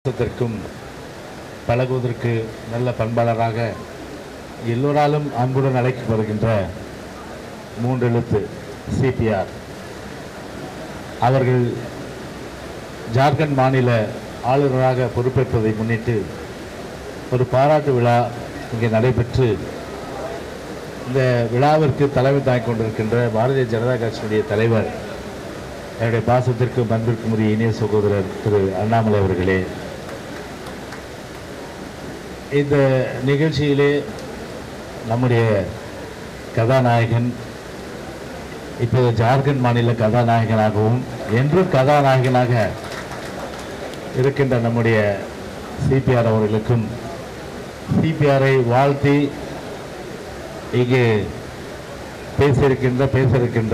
த்திற்கும் பழகுவதற்கு நல்ல பண்பாளராக எல்லோராலும் அன்புடன் அழைக்கப்படுகின்ற மூன்றெழுத்து சிபிஆர் அவர்கள் ஜார்க்கண்ட் மாநில ஆளுநராக பொறுப்பேற்பதை முன்னிட்டு ஒரு பாராட்டு விழா இங்கே நடைபெற்று இந்த விழாவிற்கு தலைமை தாங்கிக் கொண்டிருக்கின்ற பாரதிய ஜனதா கட்சியினுடைய தலைவர் என்னுடைய பாசத்திற்கும் அன்பிற்கும் உரிய இனிய சகோதரர் திரு அண்ணாமலை அவர்களே இந்த நிகழ்ச்சியிலே நம்முடைய கதாநாயகன் இப்போது ஜார்க்கண்ட் மாநில கதாநாயகனாகவும் என்றும் கதாநாயகனாக இருக்கின்ற நம்முடைய சிபிஆர் அவர்களுக்கும் சிபிஆரை வாழ்த்தி இங்கே பேசியிருக்கின்ற பேச இருக்கின்ற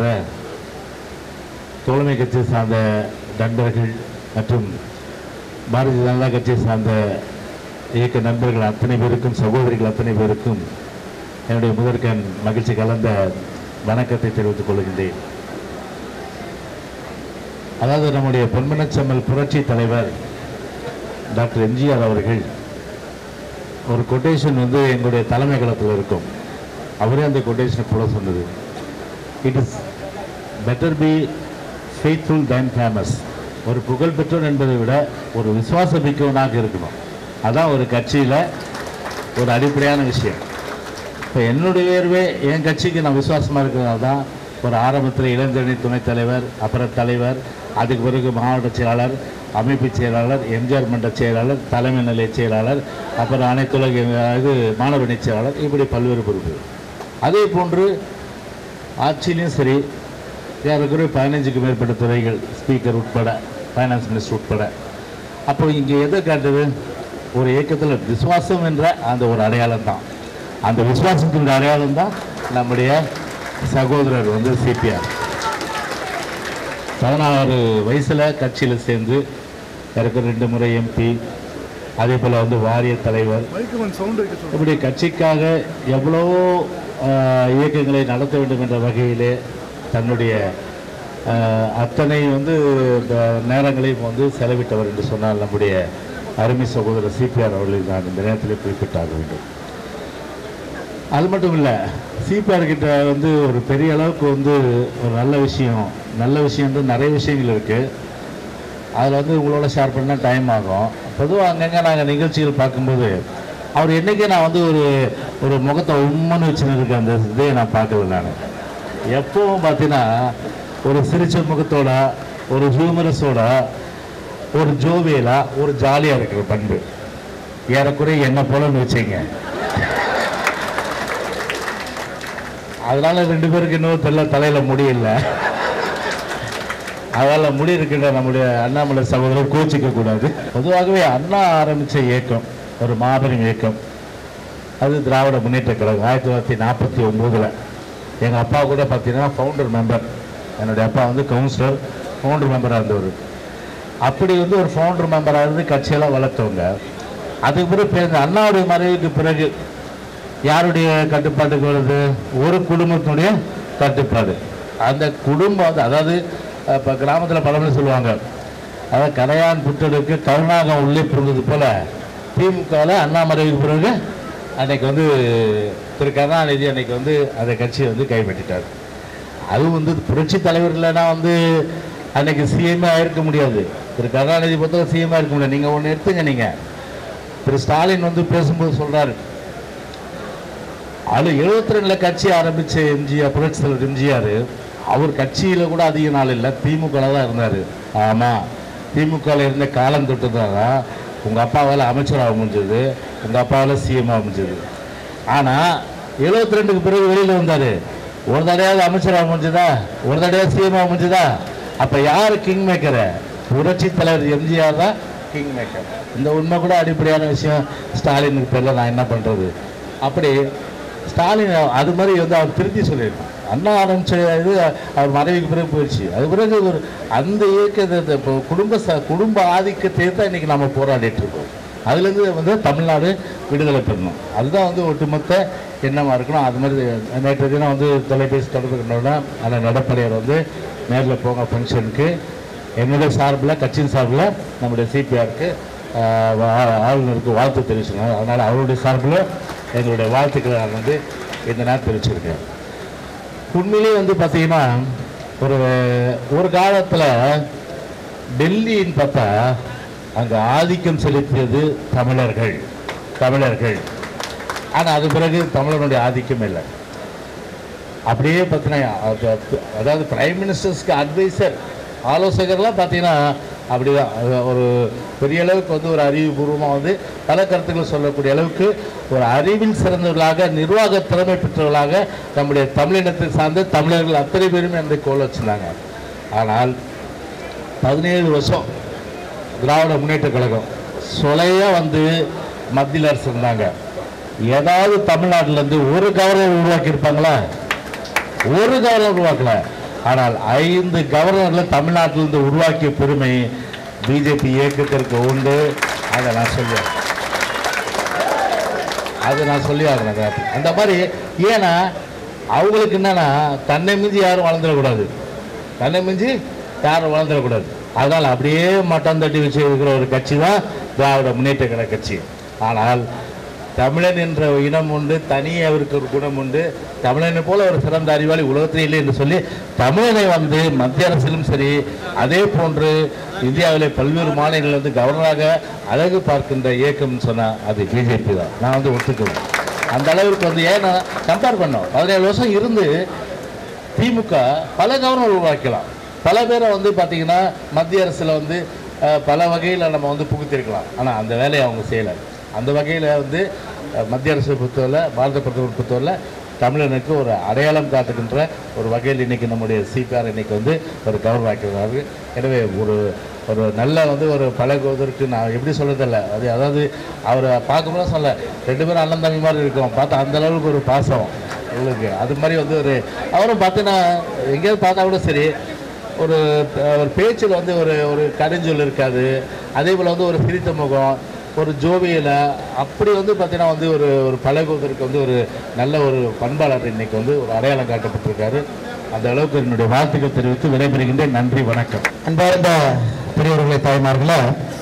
தோழமை கட்சி சார்ந்த நண்பர்கள் மற்றும் பாரதிய ஜனதா கட்சியை சார்ந்த இயக்க நண்பர்கள் அத்தனை பேருக்கும் சகோதரிகள் அத்தனை பேருக்கும் என்னுடைய முதற்கண் மகிழ்ச்சி கலந்த வணக்கத்தை தெரிவித்துக் கொள்கின்றேன் அதாவது நம்முடைய பொன்மனச்செம்மல் புரட்சி தலைவர் டாக்டர் எம்ஜிஆர் அவர்கள் ஒரு கொட்டேஷன் வந்து எங்களுடைய தலைமை களத்தில் இருக்கும் அவரே அந்த கொட்டேஷனை போட சொன்னது it is better be faithful than famous ஒரு புகழ் பெற்றோர் என்பதை விட ஒரு விசுவாச மிக்கவனாக இருக்கணும் அதான் ஒரு கட்சியில் ஒரு அடிப்படையான விஷயம் இப்போ என்னுடைய உயர்வே என் கட்சிக்கு நான் விசுவாசமாக இருக்கிறதுனால தான் ஒரு ஆரம்பத்தில் இளைஞரணி துணைத் தலைவர் அப்புறம் தலைவர் அதுக்கு பிறகு மாவட்ட செயலாளர் அமைப்பு செயலாளர் எம்ஜிஆர் மன்ற செயலாளர் தலைமை நிலைய செயலாளர் அப்புறம் அனைத்துலக இது மாணவரணி செயலாளர் இப்படி பல்வேறு பொறுப்பு அதே போன்று ஆட்சியிலையும் சரி ஏறக்குறைய பதினஞ்சுக்கு மேற்பட்ட துறைகள் ஸ்பீக்கர் உட்பட ஃபைனான்ஸ் மினிஸ்டர் உட்பட அப்போ இங்கே எதை காட்டுது ஒரு இயக்கத்தில் விசுவாசம் என்ற அந்த ஒரு அடையாளம் தான் அந்த விசுவாசத்தின் அடையாளம் தான் நம்முடைய சகோதரர் வந்து சிபிஆர் பதினாறு வயசில் கட்சியில் சேர்ந்து எனக்கு ரெண்டு முறை எம்பி அதே போல் வந்து வாரிய தலைவர் மைக்கு கொஞ்சம் சவுண்ட் வைக்க சொல்லுங்க இப்படி கட்சிக்காக எவ்வளவோ ஆஹ், இயக்கங்களை நடத்த வேண்டும் என்ற வகையிலே தன்னுடைய ஆஹ், அத்தனை வந்து இந்த நேரங்களையும் வந்து செலவிட்டவர் என்று சொன்னால் நம்முடைய அருமை சகோதரர் சிபிஆர் அவர்களை நான் இந்த நேரத்தில் குறிப்பிட்டாக வேண்டும் அது மட்டும் இல்லை சிபிஆர் கிட்ட வந்து ஒரு பெரிய அளவுக்கு வந்து ஒரு நல்ல விஷயம் நல்ல விஷயம் நிறைய விஷயங்கள் இருக்குது அதில் வந்து உங்களோட ஷேர் பண்ணால் டைம் ஆகும் பொதுவாக அங்கங்கே நாங்கள் நிகழ்ச்சிகள் பார்க்கும்போது அவர் என்றைக்கே நான் வந்து ஒரு ஒரு முகத்தை உம்மன்னு வச்சுன்னு இருக்க அந்த இதே நான் பார்க்கல நான் எப்பவும் பார்த்தீங்கன்னா ஒரு சிரிச்ச முகத்தோட ஒரு ஹியூமரஸோட ஒரு ஜோவியலா ஒரு ஜாலியாக இருக்கிற பண்பு ஏறக்குறைய என்ன போலன்னு வச்சுங்க அதனால ரெண்டு பேருக்கு இன்னும் தெரியல தலையில முடியல அதனால முடி இருக்கின்ற நம்முடைய அண்ணாமலை சகோதரர் கோச்சிக்க கூடாது பொதுவாகவே அண்ணா ஆரம்பிச்ச இயக்கம் ஒரு மாபெரும் இயக்கம் அது திராவிட முன்னேற்ற கழகம் ஆயிரத்தி தொள்ளாயிரத்தி நாற்பத்தி ஒம்போதில் எங்கள் அப்பா கூட பார்த்தீங்கன்னா ஃபவுண்டர் மெம்பர் என்னுடைய அப்பா வந்து கவுன்சிலர் ஃபவுண்டர் மெம்பராக இருந்தவர் அப்படி வந்து ஒரு ஃபவுண்டர் மெம்பராக இருந்து கட்சியெல்லாம் வளர்த்தவங்க அதுக்கு பிறகு பிறகு அண்ணாவுடைய மறைவுக்கு பிறகு யாருடைய கட்டுப்பாட்டுக்கு வருது ஒரு குடும்பத்தினுடைய கட்டுப்பாடு அந்த குடும்பம் வந்து அதாவது இப்போ கிராமத்தில் பழமொழி சொல்லுவாங்க அதாவது கரையான் புற்றெடுக்கு கருணாகம் உள்ளே பிறந்தது போல திமுகவில் அண்ணா மறைவுக்கு பிறகு அன்னைக்கு வந்து திரு கருணாநிதி அன்னைக்கு வந்து அந்த கட்சியை வந்து கைப்பற்றிட்டார் அதுவும் வந்து புரட்சி தலைவர் இல்லைன்னா வந்து அன்னைக்கு சிஎம்ஏ ஆயிருக்க முடியாது திரு கருணாநிதி பொறுத்தவரை சிஎம்ஏ இருக்க முடியாது நீங்கள் ஒன்று எடுத்துங்க நீங்கள் திரு ஸ்டாலின் வந்து பேசும்போது சொல்கிறாரு அது எழுபத்தி ரெண்டுல கட்சி ஆரம்பிச்ச எம்ஜிஆர் புரட்சி தலைவர் எம்ஜிஆர் அவர் கட்சியில கூட அதிக நாள் இல்லை திமுக தான் இருந்தார் ஆமா திமுகவில் இருந்த காலம் தொட்டு தான் உங்க அப்பாவால் அமைச்சராக முடிஞ்சது உங்க அப்பாவால் சிஎம் முடிஞ்சது ஆனா எழுபத்தி ரெண்டுக்கு பிறகு வெளியில வந்தாரு ஒரு தடையாவது அமைச்சராக முடிஞ்சதா ஒரு தடையாவது சிஎம் முடிஞ்சதா அப்ப யாரு கிங் மேக்கர் புரட்சி தலைவர் எம்ஜிஆர் தான் கிங் மேக்கர் இந்த உண்மை கூட அடிப்படையான விஷயம் ஸ்டாலினுக்கு தெரியல நான் என்ன பண்றது அப்படி ஸ்டாலின் அது மாதிரி வந்து அவர் திருத்தி சொல்லியிருக்கார் அண்ணா ஆரம்பிச்ச இது அவர் மறைவுக்கு பிறகு போயிடுச்சு அது பிறகு ஒரு அந்த இயக்கத்தை இந்த இப்போ குடும்ப ச குடும்ப ஆதிக்கத்தை தான் இன்னைக்கு நம்ம போராடிட்டு இருக்கோம் அதுலேருந்து வந்து தமிழ்நாடு விடுதலை பெறணும் அதுதான் வந்து ஒட்டுமொத்த எண்ணமாக இருக்கணும் அது மாதிரி நேற்று தினம் வந்து தொலைபேசி தொடர்பு கொண்டோட அந்த நடப்படையர் வந்து நேரில் போங்க ஃபங்க்ஷனுக்கு என்னுடைய சார்பில் கட்சியின் சார்பில் நம்முடைய சிபிஆருக்கு ஆஹ், ஆ- ஆளுநருக்கு வாழ்த்து தெரிவிச்சிருக்காங்க அதனால் அவருடைய சார்பில் எங்களுடைய வாழ்த்துக்களை நான் வந்து இந்த நேரம் தெரிவிச்சிருக்கேன் உண்மையிலேயே வந்து பார்த்தீங்கன்னா ஒரு ஒரு காலத்தில் டெல்லின்னு பார்த்தா அங்கே ஆதிக்கம் செலுத்தியது தமிழர்கள் தமிழர்கள் ஆனால் அது பிறகு தமிழனுடைய ஆதிக்கம் இல்லை அப்படியே பார்த்தீங்கன்னா அது- அதாவது பிரைம் மினிஸ்டர்ஸ்க்கு அட்வைசர் ஆலோசகர்லாம் பார்த்தீங்கன்னா அப்படிதான் அது ஒரு பெரிய அளவுக்கு வந்து ஒரு அறிவுபூர்வமாக வந்து பல கருத்துக்கள் சொல்லக்கூடிய அளவுக்கு ஒரு அறிவில் சிறந்தவர்களாக நிர்வாக திறமை பெற்றவர்களாக நம்முடைய தமிழினத்தை சார்ந்த தமிழர்கள் அத்தனை பேருமே அந்த கோல் வச்சுருந்தாங்க ஆனால் பதினேழு வருஷம் திராவிட முன்னேற்ற கழகம் சொலையாக வந்து மத்தியில் அரசு இருந்தாங்க ஏதாவது தமிழ்நாட்டிலேருந்து ஒரு கவர்னர் உருவாக்கியிருப்பாங்களா ஒரு கவர்னர் உருவாக்கல ஆனால் ஐந்து கவர்னரில் தமிழ்நாட்டிலிருந்து உருவாக்கிய பெருமை பிஜேபி இயக்கத்திற்கு உண்டு அதை நான் சொல்லுவேன் அதை நான் சொல்லி ஆகணும் காப்பி. அந்த மாதிரி ஏன்னா அவங்களுக்கு என்னன்னா தன்னை மிஞ்சி யாரும் வளர்ந்துடக்கூடாது தன்னை மிஞ்சி யாரும் வளர்ந்துடக்கூடாது அதனால் அப்படியே மட்டம் தட்டி வச்சு இருக்கிற ஒரு கட்சி தான் திராவிட முன்னேற்ற கழக கட்சி ஆனால் தமிழன் என்ற இனம் உண்டு தனியே அவருக்கு ஒரு குணம் உண்டு தமிழனை போல ஒரு சிறந்த அறிவாளி உலகத்திலே இல்லை என்று சொல்லி தமிழனை வந்து மத்திய அரசிலும் சரி அதே போன்று இந்தியாவிலே பல்வேறு மாநிலங்கள் வந்து கவர்னராக அழகு பார்க்கின்ற இயக்கம்னு சொன்னால் அது பிஜேபி தான் நான் வந்து ஒத்துக்குவேன் அந்த அளவிற்கு வந்து ஏன்னா கம்பேர் பண்ணோம் பதினேழு வருஷம் இருந்து திமுக பல கவர்னர் உருவாக்கலாம் பல பேரை வந்து பார்த்தீங்கன்னா மத்திய அரசில் வந்து அஹ், பல வகையில் நம்ம வந்து புகுத்திருக்கலாம் ஆனால் அந்த வேலையை அவங்க செய்யலை அந்த வகையில் வந்து அஹ், மத்திய அரசை பொறுத்தவரை பாரத பிரதமர் பொறுத்தவரை தமிழனுக்கு ஒரு அடையாளம் காட்டுகின்ற ஒரு வகையில் இன்னைக்கு நம்முடைய சிபிஆர் இன்னைக்கு வந்து ஒரு கவர்னர் ஆக்கிறாரு எனவே ஒரு ஒரு நல்ல வந்து ஒரு பழகுவதற்கு நான் எப்படி சொல்றதில்ல அது அதாவது அவரை பார்க்கும்போது சொல்ல ரெண்டு பேரும் அண்ணன் தம்பி மாதிரி இருக்கோம் பார்த்தா அந்த அளவுக்கு ஒரு பாசம் உங்களுக்கு அது மாதிரி வந்து ஒரு அவரும் பார்த்தீங்கன்னா எங்கேயாவது பார்த்தா கூட சரி ஒரு அஹ், ஒரு பேச்சில் வந்து ஒரு ஒரு கடுஞ்சொல் இருக்காது அதே போல் வந்து ஒரு சிரித்த முகம் ஒரு ஜோவியில் அப்படி வந்து பார்த்தீங்கன்னா வந்து ஒரு ஒரு பழகுவதற்கு வந்து ஒரு நல்ல ஒரு பண்பாளர் இன்னைக்கு வந்து ஒரு அடையாளம் காட்டப்பட்டிருக்காரு அந்த அளவுக்கு என்னுடைய வாழ்த்துக்கள் தெரிவித்து விடைபெறுகின்றேன் நன்றி வணக்கம் அன்பார்ந்த பெரியவர்களை தாய்மார்களே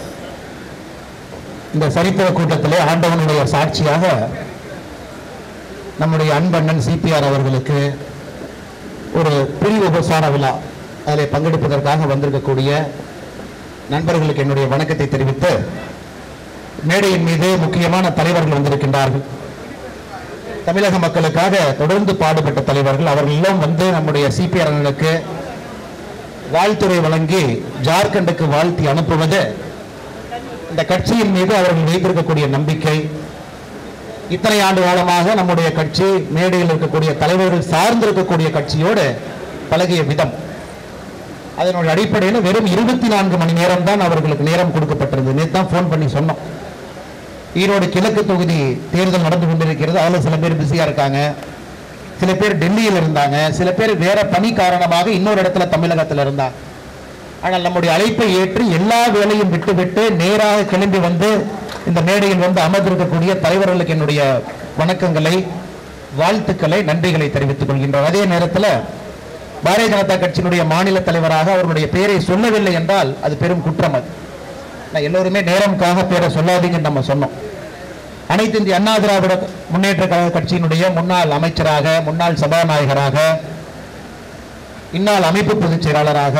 இந்த சரித்திர கூட்டத்திலே ஆண்டவனுடைய சாட்சியாக நம்முடைய அன்பண்ணன் சிபிஆர் அவர்களுக்கு ஒரு பிரிவு உபசார விழா அதில் பங்கெடுப்பதற்காக வந்திருக்கக்கூடிய நண்பர்களுக்கு என்னுடைய வணக்கத்தை தெரிவித்து மேடையின் மீது முக்கியமான தலைவர்கள் வந்திருக்கின்றார்கள் தமிழக மக்களுக்காக தொடர்ந்து பாடுபட்ட தலைவர்கள் அவர்கள் எல்லாம் வந்து நம்முடைய சிபிஆர் அண்ணனுக்கு வாழ்த்துறை வழங்கி ஜார்க்கண்டுக்கு வாழ்த்தி அனுப்புவது இந்த கட்சியின் மீது அவர்கள் வைத்திருக்கக்கூடிய நம்பிக்கை இத்தனை ஆண்டு காலமாக நம்முடைய கட்சி மேடையில் இருக்கக்கூடிய தலைவர்கள் சார்ந்திருக்கக்கூடிய கட்சியோடு பழகிய விதம் அதனுடைய அடிப்படையில் வெறும் இருபத்தி நான்கு மணி நேரம் தான் அவர்களுக்கு நேரம் கொடுக்கப்பட்டிருந்தது நேற்று தான் ஃபோன் பண்ணி சொன்னோம் ஈரோடு கிழக்கு தொகுதி தேர்தல் நடந்து கொண்டிருக்கிறது அதில் சில பேர் பிஸியாக இருக்காங்க சில பேர் டெல்லியில் இருந்தாங்க சில பேர் வேற பணி காரணமாக இன்னொரு இடத்துல தமிழகத்தில் இருந்தாங்க ஆனால் நம்முடைய அழைப்பை ஏற்று எல்லா வேலையும் விட்டுவிட்டு நேராக கிளம்பி வந்து இந்த மேடையில் வந்து அமர்ந்திருக்கக்கூடிய தலைவர்களுக்கு என்னுடைய வணக்கங்களை வாழ்த்துக்களை நன்றிகளை தெரிவித்துக் கொள்கின்றோம் அதே நேரத்தில் பாரதிய ஜனதா கட்சியினுடைய மாநில தலைவராக அவருடைய பெயரை சொல்லவில்லை என்றால் அது பெரும் குற்றம் அது நான் எல்லோருமே நேரம்காக பேரை சொல்லாதீங்கன்னு நம்ம சொன்னோம் அனைத்து இந்திய அண்ணா திராவிட முன்னேற்ற கழக கட்சியினுடைய முன்னாள் அமைச்சராக முன்னாள் சபாநாயகராக இந்நாள் அமைப்பு பொதுச் செயலாளராக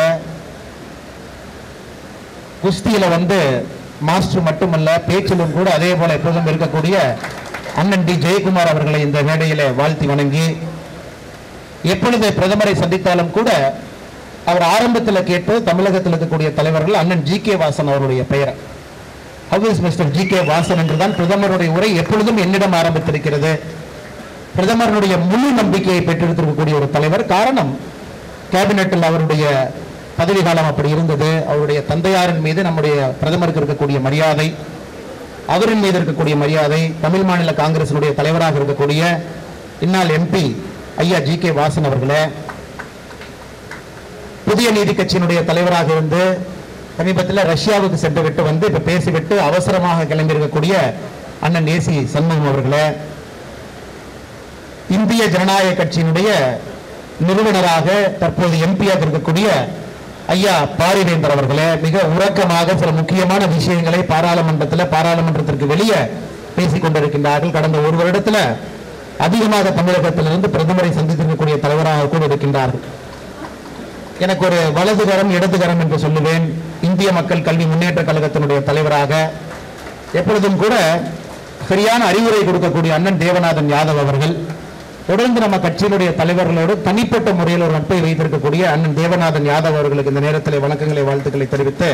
குஸ்தியில வந்து மாஸ்டர் மட்டுமல்ல பேச்சிலும் கூட அதே போல எப்போதும் இருக்கக்கூடிய அண்ணன் டி ஜெயக்குமார் அவர்களை இந்த மேடையில வாழ்த்தி வணங்கி எப்பொழுது பிரதமரை சந்தித்தாலும் கூட அவர் ஆரம்பத்தில் கேட்டு தமிழகத்தில் இருக்கக்கூடிய தலைவர்கள் அண்ணன் ஜி கே வாசன் அவருடைய பெயரை how is mister G K Vasan என்றுதான் பிரதமருடைய உரை எப்பொழுதும் என்னிடம் ஆரம்பித்திருக்கிறது பிரதமருடைய முழு நம்பிக்கையை பெற்றிருக்கக்கூடிய ஒரு தலைவர் காரணம் கேபினெட்டில் அவருடைய பதவி காலம் அப்படி இருந்தது அவருடைய தந்தையாரின் மீது நம்முடைய பிரதமருக்கு இருக்கக்கூடிய மரியாதை அவரின் மீது இருக்கக்கூடிய மரியாதை தமிழ் மாநில காங்கிரசினுடைய தலைவராக இருக்கக்கூடிய இந்நாள் எம்பி ஐயா ஜி கே வாசன் அவர்களே புதிய நீதி கட்சியினுடைய தலைவராக இருந்து சமீபத்தில் ரஷ்யாவுக்கு சென்று விட்டு வந்து இப்ப பேசிவிட்டு அவசரமாக கிளம்பி இருக்கக்கூடிய அண்ணன் ஏசி சண்முகம் அவர்களே இந்திய ஜனநாயக கட்சியினுடைய நிறுவனராக தற்போது எம்பியாக இருக்கக்கூடிய ஐயா பாரிவேந்தர் அவர்களே மிக உறக்கமாக சில முக்கியமான விஷயங்களை பாராளுமன்றத்தில் பாராளுமன்றத்திற்கு வெளியே பேசிக் கொண்டிருக்கின்றார்கள் கடந்த ஒரு வருடத்துல அதிகமாக தமிழகத்திலிருந்து பிரதமரை சந்தித்திருக்கக்கூடிய தலைவராக கூட இருக்கின்றார்கள் எனக்கு ஒரு வலதுகரம் இடதுகரம் என்று சொல்லுவேன் இந்திய மக்கள் கல்வி முன்னேற்ற கழகத்தினுடைய தலைவராக எப்பொழுதும் கூட சரியான அறிவுரை கொடுக்கக்கூடிய அண்ணன் தேவநாதன் யாதவ் அவர்கள் தொடர்ந்து நம்ம கட்சியினுடைய தலைவர்களோடு தனிப்பட்ட முறையில் ஒரு நட்பை வைத்திருக்கக்கூடிய அண்ணன் தேவநாதன் யாதவ் அவர்களுக்கு இந்த நேரத்தில் வணக்கங்களை வாழ்த்துக்களை தெரிவித்து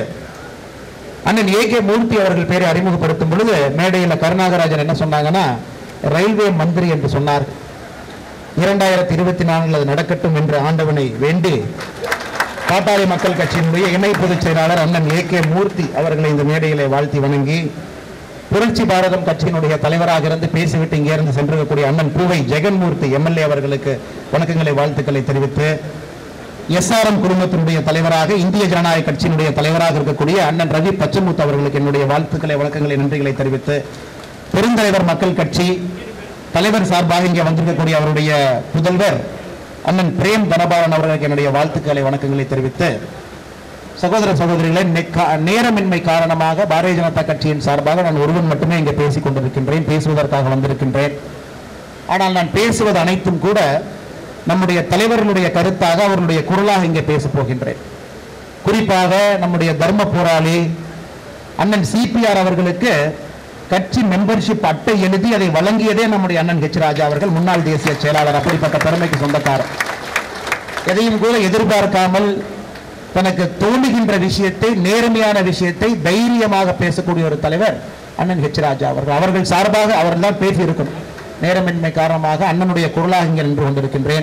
அண்ணன் ஏ கே மூர்த்தி அவர்கள் பேரை அறிமுகப்படுத்தும் பொழுது மேடையில் கருணாகராஜன் என்ன சொன்னாங்கன்னா ரயில்வே மந்திரி என்று சொன்னார் இரண்டாயிரத்தி இருபத்தி நான்கில் அது நடக்கட்டும் என்று ஆண்டவனை வேண்டி பாட்டாளி மக்கள் கட்சியினுடைய இணை பொதுச் செயலாளர் அண்ணன் ஏ கே மூர்த்தி அவர்களை இந்த மேடையிலே வாழ்த்தி வணங்கி புரட்சி பாரதம் கட்சியினுடைய தலைவராக இருந்து பேசிவிட்டு இங்கே இருந்து சென்றிருக்கக்கூடிய அண்ணன் பூவை ஜெகன்மூர்த்தி எம்எல்ஏ அவர்களுக்கு வணக்கங்களை வாழ்த்துக்களை தெரிவித்து எஸ்ஆர்எம் குடும்பத்தினுடைய தலைவராக இந்திய ஜனநாயக கட்சியினுடைய தலைவராக இருக்கக்கூடிய அண்ணன் ரவி பச்சமுத்து அவர்களுக்கு என்னுடைய வாழ்த்துக்களை வணக்கங்களை நன்றிகளை தெரிவித்து பெருந்தலைவர் மக்கள் கட்சி தலைவர் சார்பாக இங்கே வந்திருக்கக்கூடிய அவருடைய புதல்வர் அண்ணன் பிரேம் தனபாலன் அவர்களுக்கு என்னுடைய வாழ்த்துக்களை வணக்கங்களை தெரிவித்து சகோதர சகோதரிகளே நெ- கா- நேரமின்மை காரணமாக பாரதிய ஜனதா கட்சியின் சார்பாக நான் ஒருவன் மட்டுமே இங்கே பேசிக் கொண்டிருக்கின்றேன் பேசுவதற்காக வந்திருக்கின்றேன் ஆனால் நான் பேசுவது அனைத்தும் கூட நம்முடைய தலைவர்களுடைய கருத்தாக அவர்களுடைய குரலாக இங்கே பேசப் போகின்றேன் குறிப்பாக நம்முடைய தர்ம போராளி அண்ணன் சிபிஆர் அவர்களுக்கு கட்சி மெம்பர்ஷிப் அட்டை எழுதி அதை வழங்கியதே நம்முடைய அண்ணன் ஹெச் ராஜா அவர்கள் முன்னாள் தேசிய செயலாளர் அப்படிப்பட்ட பெருமைக்கு சொந்தக்காரர் எதையும் கூட எதிர்பார்க்காமல் தனக்கு தோணுகின்ற விஷயத்தை நேர்மையான விஷயத்தை தைரியமாக பேசக்கூடிய ஒரு தலைவர் அண்ணன் ஹெச் ராஜா அவர்கள் அவர்கள் சார்பாக அவர்கள் தான் பேசியிருக்கணும் நேரமின்மை காரணமாக அண்ணனுடைய குரலாக இங்கே நின்று கொண்டிருக்கின்றேன்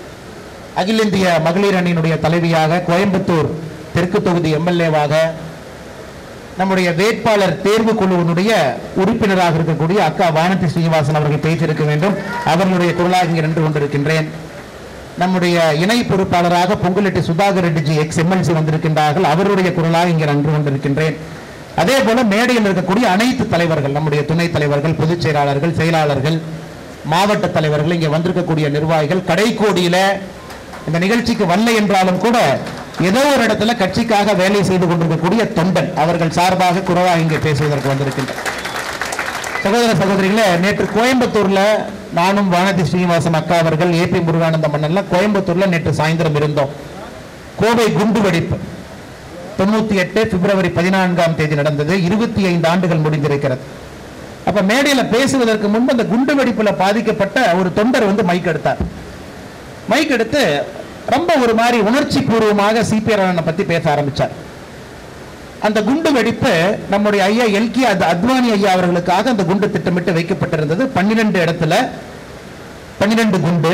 அகில இந்திய மகளிர் அணியினுடைய தலைவியாக கோயம்புத்தூர் தெற்கு தொகுதி எம்எல்ஏவாக நம்முடைய வேட்பாளர் தேர்வு குழுவினுடைய உறுப்பினராக இருக்கக்கூடிய அக்கா வானதி ஸ்ரீனிவாசன் அவர்கள் பேசியிருக்க வேண்டும் அவர்களுடைய குரலாக இங்கே நின்று கொண்டிருக்கின்றேன் நம்முடைய இணை பொறுப்பாளராக பொங்குலெட்டி சுதாகர் ரெட்டிஜி எக்ஸ் எம்எல்சி வந்திருக்கின்றார்கள் அவருடைய குரலாக இங்கே நின்று கொண்டிருக்கின்றேன் அதே போல மேடையில் இருக்கக்கூடிய அனைத்து தலைவர்கள் நம்முடைய துணைத் தலைவர்கள் பொதுச் செயலாளர்கள் செயலாளர்கள் மாவட்ட தலைவர்கள் இங்கே வந்திருக்கக்கூடிய நிர்வாகிகள் கடைக்கோடியில இந்த நிகழ்ச்சிக்கு வரல என்றாலும் கூட ஏதோ ஒரு இடத்துல கட்சிக்காக வேலை செய்து கொண்டிருக்கக்கூடிய தொண்டன் அவர்கள் சார்பாக குறவாக இங்கே பேசுவதற்கு வந்திருக்கின்றனர் சகோதர சகோதரிகளே நேற்று கோயம்புத்தூர்ல நானும் வானதி ஸ்ரீனிவாசன் அக்கா அவர்கள் ஏபி முருகானந்த மன்னன்லாம் கோயம்புத்தூர்ல நேற்று சாயந்தரம் இருந்தோம் கோவை குண்டு வெடிப்பு தொண்ணூத்தி எட்டு பிப்ரவரி பதினான்காம் தேதி நடந்தது இருபத்தி ஐந்து ஆண்டுகள் முடிந்திருக்கிறது அப்ப மேடையில பேசுவதற்கு முன்பு அந்த குண்டு வெடிப்புல பாதிக்கப்பட்ட ஒரு தொண்டர் வந்து மைக் எடுத்தார் மைக் எடுத்து ரொம்ப ஒரு மாதிரி உணர்ச்சி பூர்வமாக சிபிஆர் பத்தி பேச ஆரம்பிச்சார் அந்த குண்டு வெடிப்பு நம்முடைய ஐயா எல்கி அத்வானி ஐயா அவர்களுக்காக அந்த குண்டு திட்டமிட்டு வைக்கப்பட்டிருந்தது பன்னிரெண்டு இடத்துல பன்னிரெண்டு குண்டு